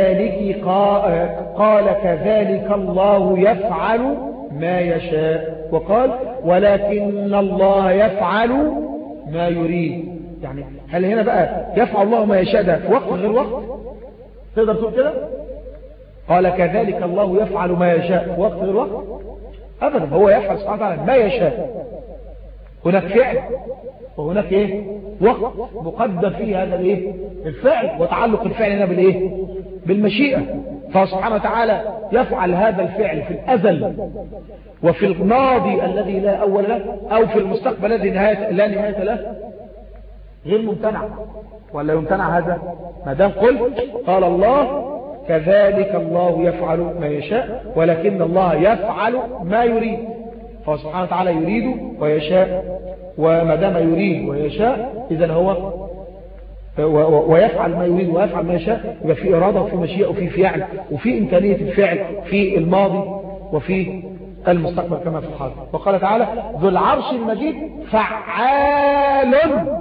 كذلك قال كذلك الله يفعل ما يشاء وقال ولكن الله يفعل ما يريد يعني هل هنا بقى يفعل الله ما يشاء ده في وقت غير وقت تقدر تقول كده قال كذلك الله يفعل ما يشاء في وقت غير وقت أبدا هو يفعل سبحانه وتعالى ما يشاء هناك فعل وهناك ايه وقت مقدر فيه هذا الايه الفعل وتعلق الفعل هنا بالايه بالمشيئة فسبحانه وتعالى يفعل هذا الفعل في الأزل وفي الماضي الذي لا أول له أو في المستقبل الذي نهاية لا نهاية له غير ممتنع ولا يمتنع هذا ما دام قلت قال الله كذلك الله يفعل ما يشاء ولكن الله يفعل ما يريد فهو سبحانه وتعالى يريد ويشاء وما دام يريد ويشاء إذا هو ويفعل ما يريد ويفعل ما يشاء يبقى في إرادة وفي مشيئة وفي فعل وفي إمكانية الفعل في الماضي وفي المستقبل كما في الحاضر وقال تعالى ذو العرش المجيد فعال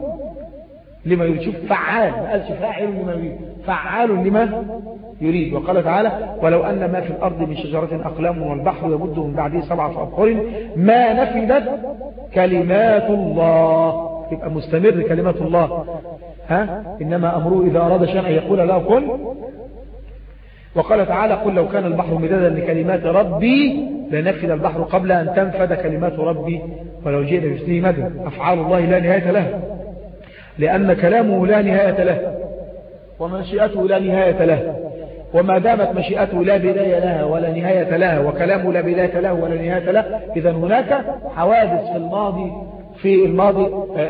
لما يريد شوف فعال ما قالش فاعل لما يريد فعال لما يريد وقال تعالى ولو أن ما في الأرض من شجرة أقلام والبحر يمد من بعده سبعة أبحر ما نفدت كلمات الله تبقى مستمر كلمات الله ها إنما أمره إذا أراد شيئا أن يقول له كن وقال تعالى قل لو كان البحر مدادا لكلمات ربي لنفد البحر قبل أن تنفد كلمات ربي ولو جئنا بمثله مدد أفعال الله لا نهاية له لأن كلامه لا نهاية له ومشيئته لا نهاية له وما دامت مشيئته لا بداية لها ولا نهاية لها وكلامه لا بداية له ولا نهاية له إذا هناك حوادث في الماضي في الماضي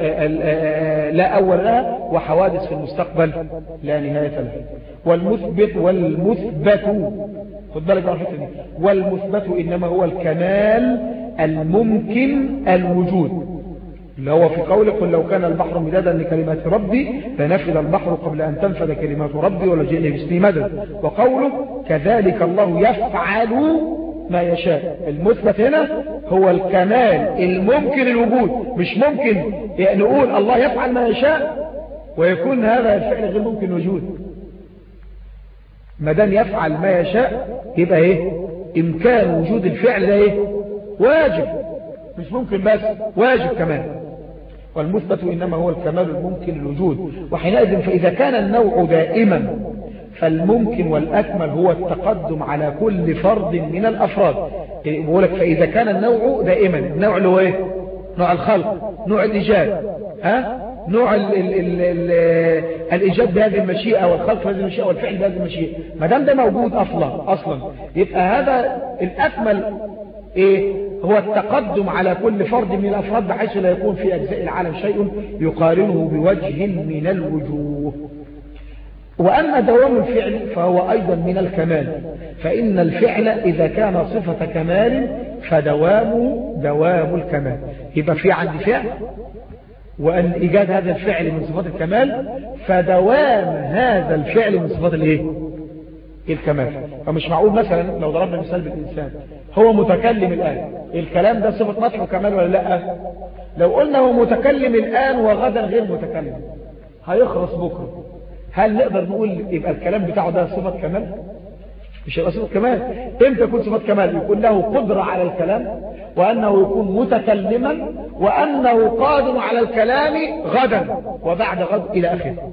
لا أول لها وحوادث في المستقبل لا نهاية لها والمثبت والمثبت خد بالك على الحته دي والمثبت إنما هو الكمال الممكن الوجود اللي هو في قوله قل لو كان البحر مدادا لكلمات ربي لنفذ البحر قبل أن تنفذ كلمات ربي ولجئنا باسمه مدد وقوله كذلك الله يفعل ما يشاء المثبت هنا هو الكمال الممكن الوجود مش ممكن نقول الله يفعل ما يشاء ويكون هذا الفعل غير ممكن الوجود ما دام يفعل ما يشاء يبقى ايه امكان وجود الفعل ده ايه واجب مش ممكن بس واجب كمان والمثبت إنما هو الكمال الممكن الوجود وحينئذ فإذا كان النوع دائما فالممكن والأكمل هو التقدم على كل فرد من الأفراد بقولك فإذا كان النوع دائما النوع اللي هو ايه نوع الخلق نوع الإيجاد ها نوع ال ال ال ال الإيجاد بهذه المشيئة والخلق بهذه المشيئة والفعل بهذه المشيئة ما دام ده موجود أصلا أصلا يبقى هذا الأكمل إيه هو التقدم على كل فرد من الأفراد بحيث لا يكون في أجزاء العالم شيء يقارنه بوجه من الوجوه وأما دوام الفعل فهو أيضا من الكمال فإن الفعل إذا كان صفة كمال فدوامه دوام الكمال يبقى في عندي فعل وأن إيجاد هذا الفعل من صفات الكمال فدوام هذا الفعل من صفات الايه الكمال فمش معقول مثلا لو ضربنا مثال بالإنسان هو متكلم الآن الكلام ده صفة مدح وكمال ولا لا لو قلنا هو متكلم الآن وغدا غير متكلم هيخرص بكرة هل نقدر نقول يبقى الكلام بتاعه ده صفة كمال مش هيبقى صفة كمال امتى يكون صفة كمال يكون له قدرة على الكلام وأنه يكون متكلما وأنه قادر على الكلام غدا وبعد غد إلى آخره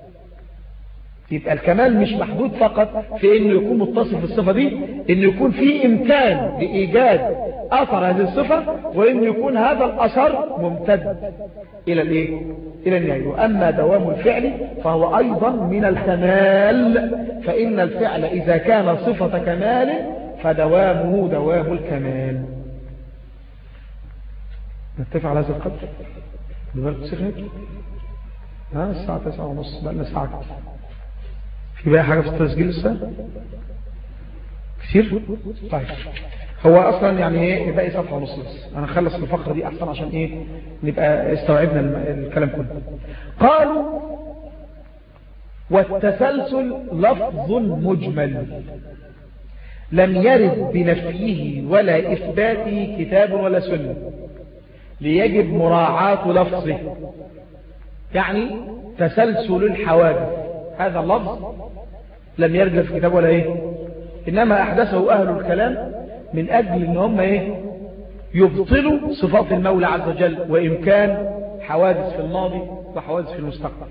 يبقى الكمال مش محدود فقط في انه يكون متصف بالصفة دي انه يكون في امكان لايجاد اثر هذه الصفة وان يكون هذا الاثر ممتد الى الايه الى النهاية واما دوام الفعل فهو ايضا من الكمال فان الفعل اذا كان صفة كمال فدوامه دوام الكمال نتفق على هذا القدر بذلك سخنت ها الساعة تسعة ونص بقى لنا ساعة في بقى حاجة في التسجيل لسه كتير طيب هو اصلا يعني ايه باقي صفحة ونص بس انا اخلص الفقرة دي احسن عشان ايه نبقى استوعبنا الكلام كله قالوا والتسلسل لفظ مجمل لم يرد بنفيه ولا إثباته كتاب ولا سنة ليجب مراعاة لفظه يعني تسلسل الحوادث هذا اللفظ لم يرد في كتاب ولا ايه انما احدثه اهل الكلام من اجل ان هم ايه يبطل صفات المولى عز وجل وإن كان حوادث في الماضي وحوادث في المستقبل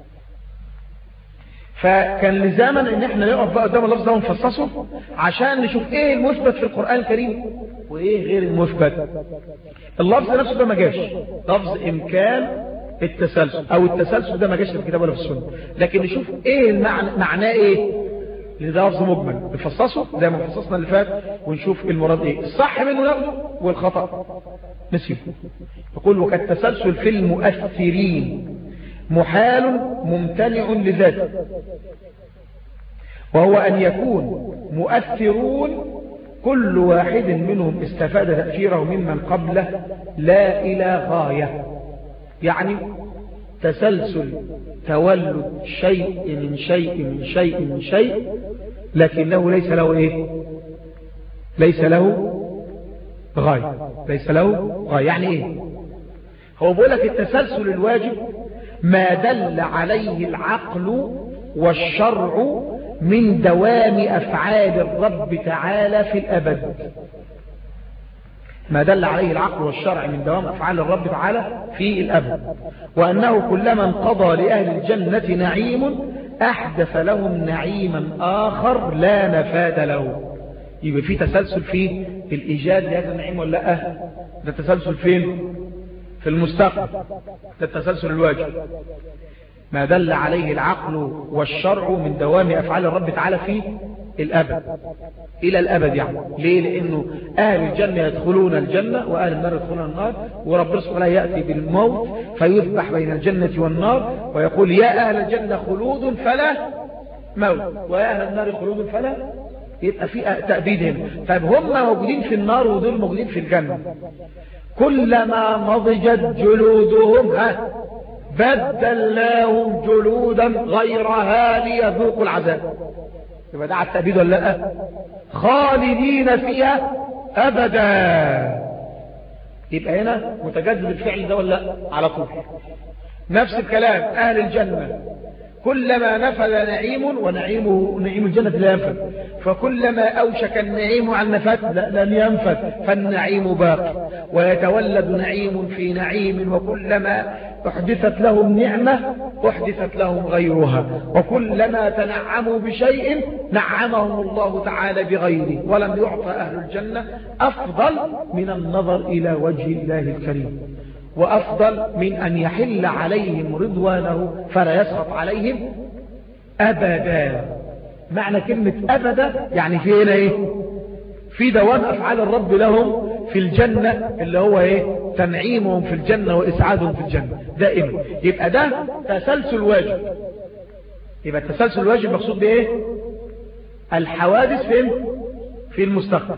فكان لزاما ان احنا نقف بقى قدام اللفظ ده ونفصصه عشان نشوف ايه المثبت في القرآن الكريم وايه غير المثبت اللفظ نفسه ده ما جاش لفظ امكان التسلسل او التسلسل ده ما جاش في الكتاب ولا في السنه لكن نشوف ايه المعنى معناه ايه ده لفظ مجمل نفصصه زي ما فصصنا اللي فات ونشوف المراد ايه الصح منه ناخده والخطا نسيبه يقول وكالتسلسل في المؤثرين محال ممتنع لذاته وهو أن يكون مؤثرون كل واحد منهم استفاد تأثيره ممن قبله لا إلى غاية يعني تسلسل تولد شيء من شيء من شيء من شيء لكنه ليس له ايه ليس له غاية ليس له غاية يعني ايه هو بيقول لك التسلسل الواجب ما دل عليه العقل والشرع من دوام أفعال الرب تعالى في الأبد ما دل عليه العقل والشرع من دوام أفعال الرب تعالى في الأبد وأنه كلما انقضى لأهل الجنة نعيم أحدث لهم نعيما آخر لا نفاد له يبقى في تسلسل في الإيجاد لهذا النعيم ولا لا ده تسلسل فين في المستقبل ده التسلسل الواجب ما دل عليه العقل والشرع من دوام أفعال الرب تعالى في الأبد إلى الأبد يعني ليه لأنه أهل الجنة يدخلون الجنة وأهل النار يدخلون النار ورب سبحانه يأتي بالموت فيذبح بين الجنة والنار ويقول يا أهل الجنة خلود فلا موت ويا أهل النار خلود فلا يبقى في تأبيد هنا طيب هم موجودين في النار ودول موجودين في الجنة كلما نضجت جلودهم ها بدلناهم جلودا غيرها ليذوقوا العذاب يبقى ده على التأبيد ولا لا خالدين فيها أبدا يبقى هنا متجدد الفعل ده ولا لا على طول نفس الكلام أهل الجنة كلما نفذ نعيم ونعيمه نعيم الجنة لا ينفذ فكلما أوشك النعيم عن نفذ لن ينفذ فالنعيم باقي ويتولد نعيم في نعيم وكلما أحدثت لهم نعمة أحدثت لهم غيرها وكلما تنعموا بشيء نعمهم الله تعالى بغيره ولم يعطى أهل الجنة أفضل من النظر إلى وجه الله الكريم وأفضل من أن يحل عليهم رضوانه فلا يسخط عليهم أبدا معنى كلمة أبدا يعني في هنا إيه في دوام أفعال الرب لهم في الجنة اللي هو إيه تنعيمهم في الجنة وإسعادهم في الجنة دائما يبقى ده تسلسل واجب يبقى التسلسل الواجب مقصود بإيه الحوادث فين في المستقبل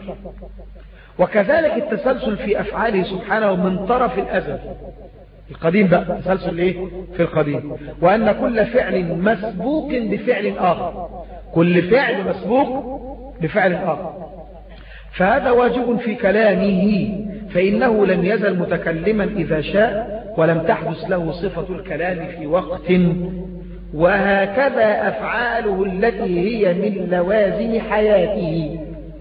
وكذلك التسلسل في أفعاله سبحانه من طرف الأزل القديم بقى تسلسل ايه في القديم وأن كل فعل مسبوق بفعل آخر كل فعل مسبوق بفعل آخر فهذا واجب في كلامه فإنه لم يزل متكلما إذا شاء ولم تحدث له صفة الكلام في وقت وهكذا أفعاله التي هي من لوازم حياته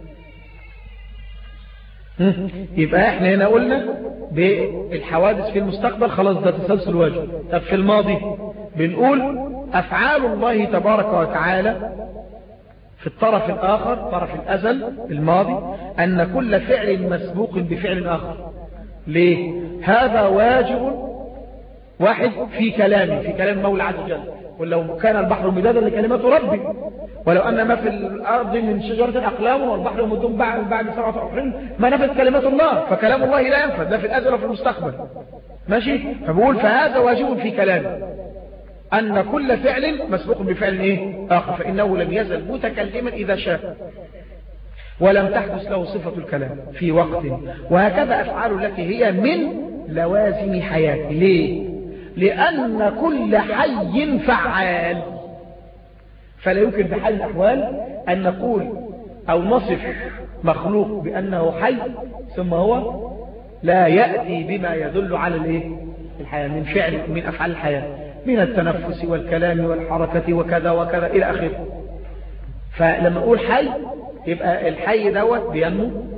يبقى احنا هنا قلنا بالحوادث في المستقبل خلاص ده تسلسل واجب طب في الماضي بنقول أفعال الله تبارك وتعالى في الطرف الآخر طرف الأزل الماضي أن كل فعل مسبوق بفعل آخر ليه هذا واجب واحد في كلامه في كلام المولى عز وجل ولو كان البحر مدادا لكلمات ربي ولو أن ما في الأرض من شجرة أقلام والبحر مدون بعد, بعد سبعة أحرين ما نفذ كلمات الله فكلام الله لا ينفذ لا في الأزل وفي المستقبل ماشي فبقول فهذا واجب في كلامه أن كل فعل مسبوق بفعل إيه؟ آخر فإنه لم يزل متكلما إذا شاء ولم تحدث له صفة الكلام في وقت وهكذا أفعال التي هي من لوازم حياته ليه؟ لأن كل حي فعال فلا يمكن بحال الأحوال أن نقول أو نصف مخلوق بأنه حي ثم هو لا يأتي بما يدل على الايه الحياة من فعل من أفعال الحياة من التنفس والكلام والحركة وكذا وكذا إلى آخره فلما أقول حي يبقى الحي دوت بينمو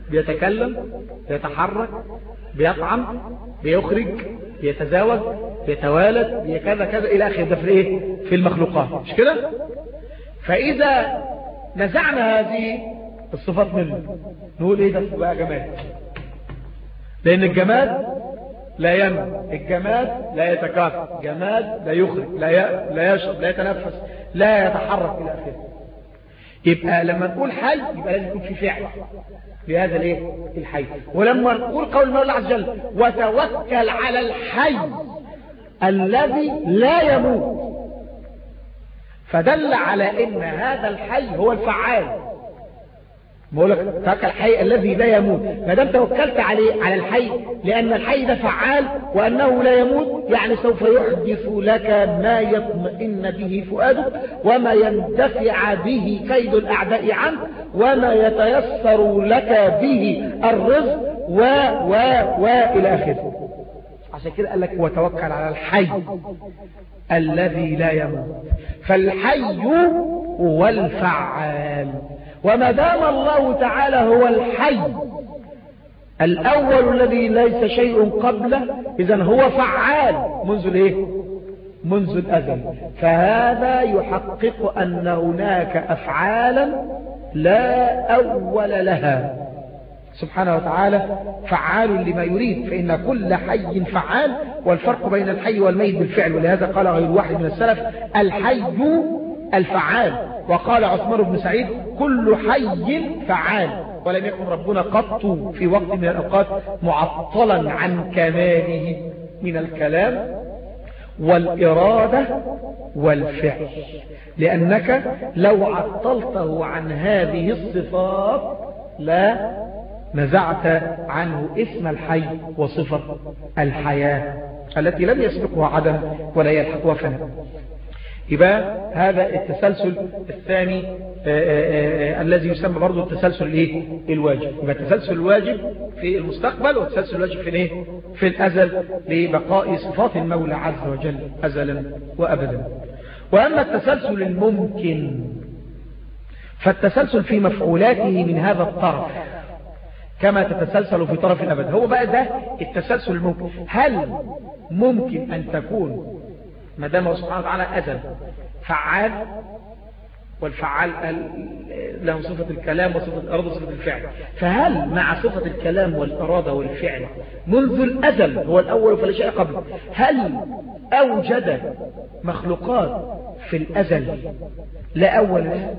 بيتكلم بيتحرك بيطعم بيخرج بيتزاوج بيتوالد كذا كذا الى اخره ده في ايه في المخلوقات مش كده فاذا نزعنا هذه الصفات منه نقول ايه ده بقى جماد لان الجماد لا ينمو الجماد لا يتكاثر جماد لا يخرج لا ي... لا يشرب لا يتنفس لا يتحرك الى اخره يبقى لما نقول حي يبقى لازم يكون في فعل لهذا الايه الحي ولما نقول قول المولى عز وجل وتوكل على الحي الذي لا يموت فدل على ان هذا الحي هو الفعال بقول لك توكل الحي الذي لا يموت ما دام توكلت عليه على الحي لان الحي ده فعال وانه لا يموت يعني سوف يحدث لك ما يطمئن به فؤادك وما يندفع به كيد الاعداء عنك وما يتيسر لك به الرزق و و و الى اخره عشان كده قال لك وتوكل على الحي الذي لا يموت فالحي هو الفعال وما دام الله تعالى هو الحي الأول الذي ليس شيء قبله إذا هو فعال منذ الايه منذ الأزل فهذا يحقق أن هناك أفعالا لا أول لها سبحانه وتعالى فعال لما يريد فإن كل حي فعال والفرق بين الحي والميت بالفعل ولهذا قال غير واحد من السلف الحي الفعال وقال عثمان بن سعيد كل حي فعال ولم يكن ربنا قط في وقت من الأوقات معطلا عن كماله من الكلام والإرادة والفعل لأنك لو عطلته عن هذه الصفات لا نزعت عنه اسم الحي وصفة الحياة التي لم يسبقها عدم ولا يلحقها فناء يبقى هذا التسلسل الثاني آآ آآ الذي يسمى برضه التسلسل الايه الواجب يبقى التسلسل الواجب في المستقبل والتسلسل الواجب في الايه في الازل لبقاء صفات المولى عز وجل ازلا وابدا واما التسلسل الممكن فالتسلسل في مفعولاته من هذا الطرف كما تتسلسل في طرف الأبد هو بقى ده التسلسل الممكن هل ممكن أن تكون ما دام سبحانه وتعالى أزل فعال والفعال له صفة الكلام وصفة الإرادة وصفة الفعل فهل مع صفة الكلام والإرادة والفعل منذ الأزل هو الأول فلا شيء قبل هل أوجد مخلوقات في الأزل لا أول لها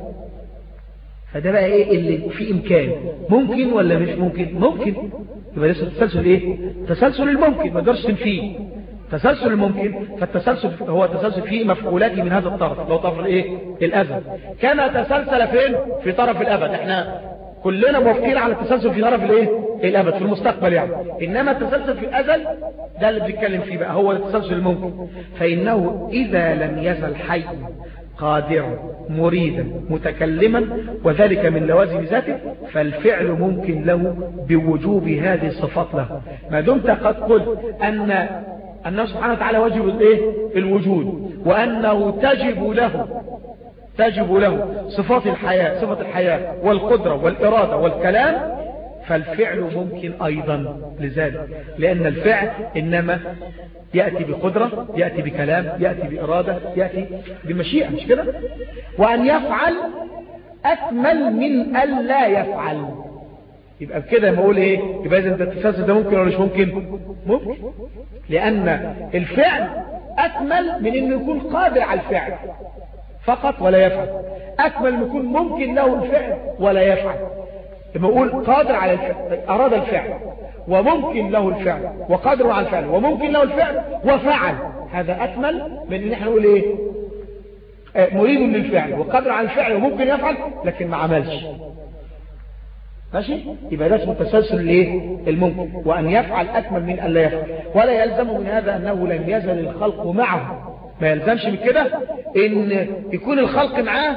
فده بقى ايه اللي في امكان ممكن ولا مش ممكن ممكن يبقى ده التسلسل ايه تسلسل الممكن ما تقدرش تنفيه تسلسل الممكن فالتسلسل هو تسلسل فيه مفعولات من هذا الطرف لو طرف الايه الازل كما تسلسل فين في طرف الابد احنا كلنا موافقين على التسلسل في طرف الايه الابد في المستقبل يعني انما التسلسل في الازل ده اللي بنتكلم فيه بقى هو التسلسل الممكن فانه اذا لم يزل حي قادرا مريدا متكلما وذلك من لوازم ذاته فالفعل ممكن له بوجوب هذه الصفات له ما دمت قد قلت أن أنه سبحانه وتعالى واجب الايه الوجود وأنه تجب له تجب له صفات الحياة صفة الحياة والقدرة والإرادة والكلام فالفعل ممكن أيضا لذلك لأن الفعل إنما يأتي بقدرة يأتي بكلام يأتي بإرادة يأتي بمشيئة مش كده وأن يفعل أكمل من أن لا يفعل يبقى كده ما اقول ايه يبقى اذا التسلسل ده ممكن ولا مش ممكن ممكن لان الفعل اكمل من انه يكون قادر على الفعل فقط ولا يفعل اكمل من يكون ممكن له الفعل ولا يفعل لما اقول قادر على الفعل اراد الفعل وممكن له الفعل وقادر على الفعل وممكن له الفعل وفعل هذا اكمل من ان احنا نقول ايه آه مريد للفعل وقادر على الفعل وممكن يفعل لكن ما عملش ماشي يبقى ده اسمه تسلسل الايه الممكن وان يفعل اكمل من ان لا يفعل ولا يلزم من هذا انه لم يزل الخلق معه ما يلزمش من كده ان يكون الخلق معاه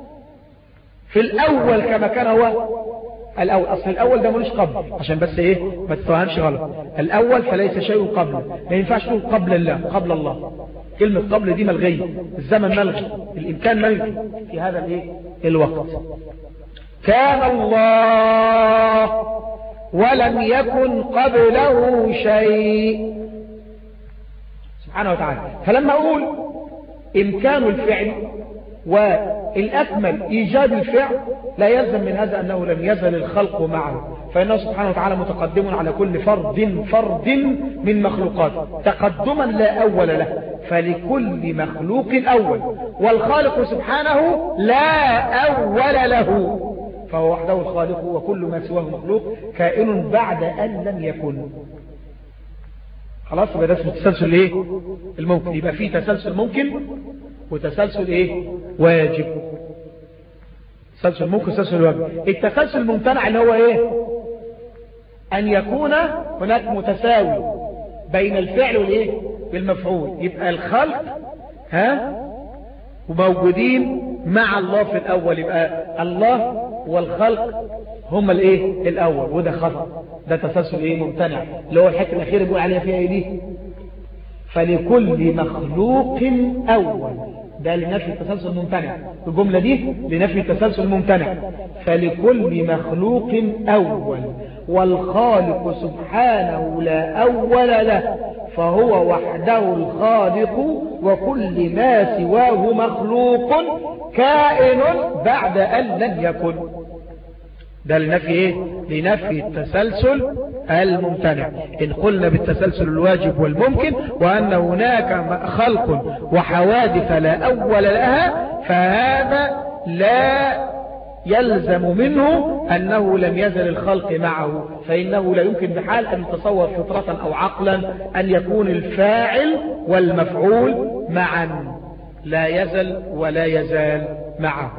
في الاول كما كان هو الاول اصل الاول ده ملوش قبل عشان بس ايه ما تتوهمش غلط الاول فليس شيء قبله ما ينفعش تقول قبل الله قبل الله كلمة قبل دي ملغية الزمن ملغي الامكان ملغي في هذا الايه الوقت كان الله ولم يكن قبله شيء سبحانه وتعالى فلما أقول إمكان الفعل والأكمل إيجاد الفعل لا يلزم من هذا أنه لم يزل الخلق معه فإنه سبحانه وتعالى متقدم على كل فرد فرد من مخلوقاته تقدما لا أول له فلكل مخلوق أول والخالق سبحانه لا أول له فهو وحده الخالق وكل ما سواه مخلوق كائن بعد أن لم يكن خلاص يبقى ده اسمه تسلسل ايه الممكن يبقى فيه تسلسل ممكن وتسلسل ايه واجب تسلسل ممكن تسلسل واجب التسلسل الممتنع اللي هو ايه ان يكون هناك متساوي بين الفعل والايه بالمفعول يبقى الخلق ها وموجودين مع الله في الاول يبقى الله والخلق هما الايه الاول وده خطأ ده تسلسل ايه ممتنع اللي هو الحته الاخيره بيقول عليها فيها ايه دي فلكل مخلوق اول ده لنفي التسلسل الممتنع الجملة دي لنفي التسلسل الممتنع فلكل مخلوق أول والخالق سبحانه لا أول له فهو وحده الخالق وكل ما سواه مخلوق كائن بعد أن لم يكن ده لنفي ايه لنفي التسلسل الممتنع ان قلنا بالتسلسل الواجب والممكن وان هناك خلق وحوادث لا اول لها فهذا لا يلزم منه أنه لم يزل الخلق معه فإنه لا يمكن بحال أن يتصور فطرة أو عقلا أن يكون الفاعل والمفعول معا لا يزل ولا يزال معه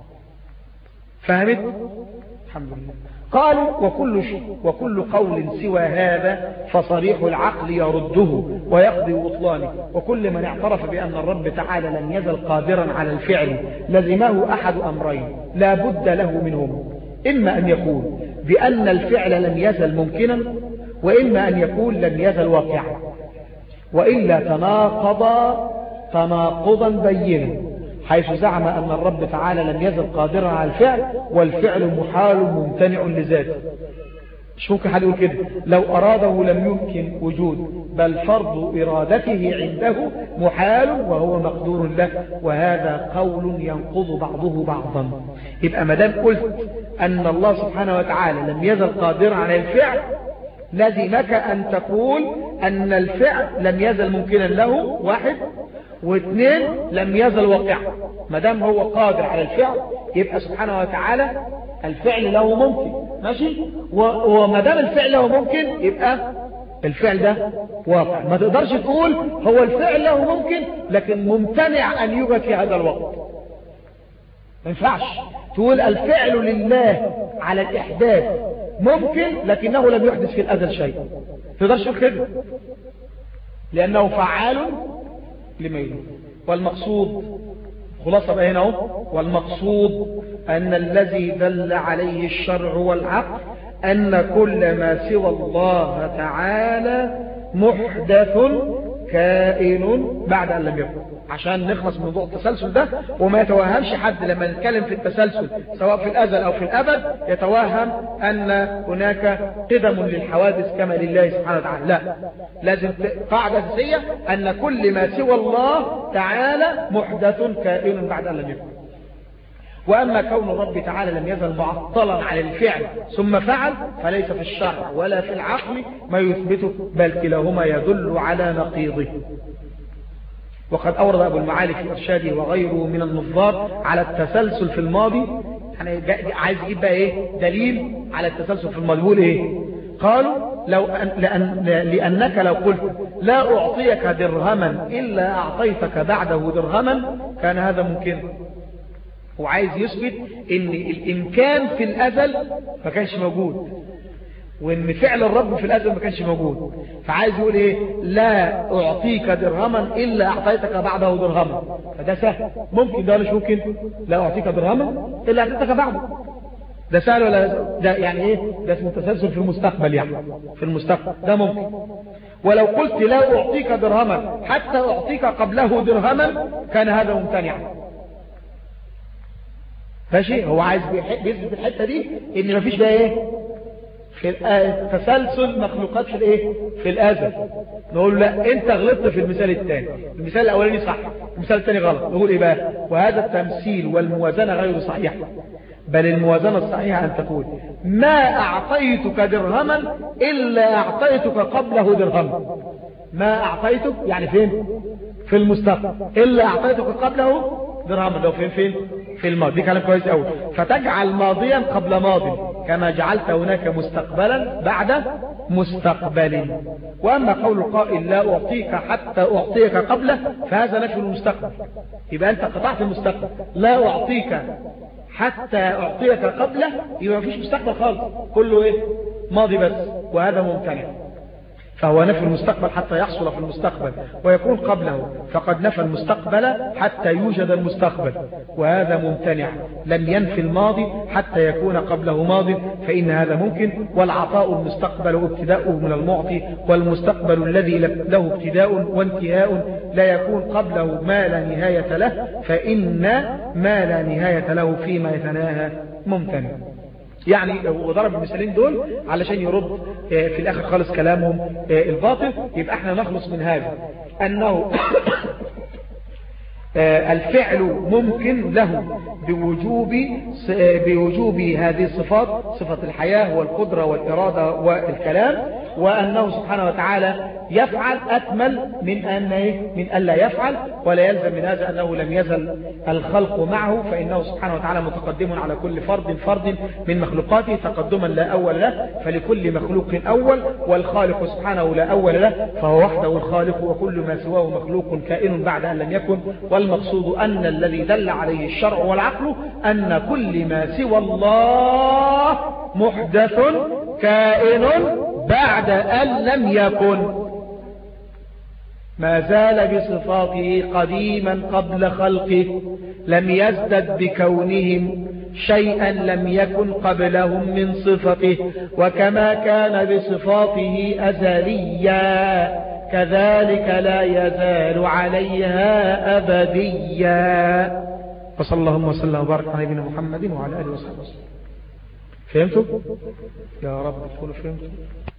فهمت؟ الحمد لله قالوا وكل شيء وكل قول سوى هذا فصريح العقل يرده ويقضي بطلانه وكل من اعترف بأن الرب تعالى لم يزل قادرا على الفعل لزمه أحد أمرين لا بد له منهم إما أن يقول بأن الفعل لم يزل ممكنا وإما أن يقول لم يزل واقعا وإلا تناقض تناقضا بينا حيث زعم أن الرب تعالى لم يزل قادرا على الفعل والفعل محال ممتنع لذاته مش ممكن حد يقول كده لو أراده لم يمكن وجود بل فرض إرادته عنده محال وهو مقدور له وهذا قول ينقض بعضه بعضا يبقى مدام قلت أن الله سبحانه وتعالى لم يزل قادرا على الفعل لزمك أن تقول أن الفعل لم يزل ممكنا له واحد واثنين لم يزل واقعا ما دام هو قادر على الفعل يبقى سبحانه وتعالى الفعل له ممكن ماشي وما دام الفعل له ممكن يبقى الفعل ده واقع ما تقدرش تقول هو الفعل له ممكن لكن ممتنع أن يوجد في هذا الوقت ما ينفعش تقول الفعل لله على الإحداث ممكن لكنه لم يحدث في الأزل شيء تقدرش تقول كده لأنه فعال لما يريد والمقصود خلاصة بقى هنا والمقصود أن الذي دل عليه الشرع والعقل أن كل ما سوى الله تعالى محدث كائن بعد أن لم يكن عشان نخلص من موضوع التسلسل ده وما يتوهمش حد لما نتكلم في التسلسل سواء في الأزل أو في الأبد يتوهم أن هناك قدم للحوادث كما لله سبحانه وتعالى لا لازم قاعدة أساسية أن كل ما سوى الله تعالى محدث كائن بعد أن لم يكن وأما كون الرب تعالى لم يزل معطلا على الفعل ثم فعل فليس في الشرع ولا في العقل ما يثبته بل كلاهما يدل على نقيضه وقد أورد أبو المعالي في إرشاده وغيره من النظار على التسلسل في الماضي يعني عايز يجيب بقى إيه دليل على التسلسل في الماضي يقول إيه قالوا لو أن لأن لأنك لو قلت لا أعطيك درهما إلا أعطيتك بعده درهما كان هذا ممكن وعايز يثبت ان الامكان في الازل ما كانش موجود وان فعل الرب في الازل ما كانش موجود فعايز يقول ايه لا اعطيك درهما الا اعطيتك بعده درهما فده سهل ممكن ده مش ممكن لا اعطيك درهما الا اعطيتك بعده ده سهل ولا ده يعني ايه ده اسمه تسلسل في المستقبل يعني في المستقبل ده ممكن ولو قلت لا اعطيك درهما حتى اعطيك قبله درهما كان هذا ممتنعا ماشي هو عايز بيثبت الحتة دي ان مفيش بقى ايه في تسلسل مخلوقات في الايه في الازل نقول لا انت غلطت في المثال الثاني المثال الاولاني صح المثال الثاني غلط نقول ايه بقى وهذا التمثيل والموازنة غير صحيحة بل الموازنة الصحيحة أن تقول ما أعطيتك درهما إلا أعطيتك قبله درهما ما أعطيتك يعني فين في المستقبل إلا أعطيتك قبله درهما لو فين فين في الماضي دي كلام كويس قوي فتجعل ماضيا قبل ماضي كما جعلت هناك مستقبلا بعد مستقبل وأما قول القائل لا أعطيك حتى أعطيك قبله فهذا نفي المستقبل يبقى أنت قطعت المستقبل لا أعطيك حتى أعطيك قبله يبقى مفيش مستقبل خالص كله إيه ماضي بس وهذا ممتنع فهو نفي المستقبل حتى يحصل في المستقبل ويكون قبله فقد نفى المستقبل حتى يوجد المستقبل وهذا ممتنع لم ينفي الماضي حتى يكون قبله ماضي فإن هذا ممكن والعطاء المستقبل ابتداؤه من المعطي والمستقبل الذي له ابتداء وانتهاء لا يكون قبله ما لا نهاية له فإن ما لا نهاية له فيما يتناهى ممتنع يعني وضرب المثالين دول علشان يرد في الاخر خالص كلامهم الباطل يبقى احنا نخلص من هذا انه الفعل ممكن له بوجوب بوجوب هذه الصفات صفة الحياة والقدرة والإرادة والكلام وأنه سبحانه وتعالى يفعل أكمل من أن من ألا يفعل ولا يلزم من هذا أنه لم يزل الخلق معه فإنه سبحانه وتعالى متقدم على كل فرد فرد من مخلوقاته تقدما لا أول له فلكل مخلوق أول والخالق سبحانه لا أول له فهو وحده الخالق وكل ما سواه مخلوق كائن بعد أن لم يكن والمقصود أن الذي دل عليه الشرع والعقل أن كل ما سوى الله محدث كائن بعد أن لم يكن ما زال بصفاته قديما قبل خلقه لم يزدد بكونهم شيئا لم يكن قبلهم من صفته وكما كان بصفاته أزليا كذلك لا يزال عليها أبديا وصلى اللهم وسلم وبارك على نبينا محمد وعلى آله وصحبه وسلم فهمتوا؟ يا رب تقولوا فهمتوا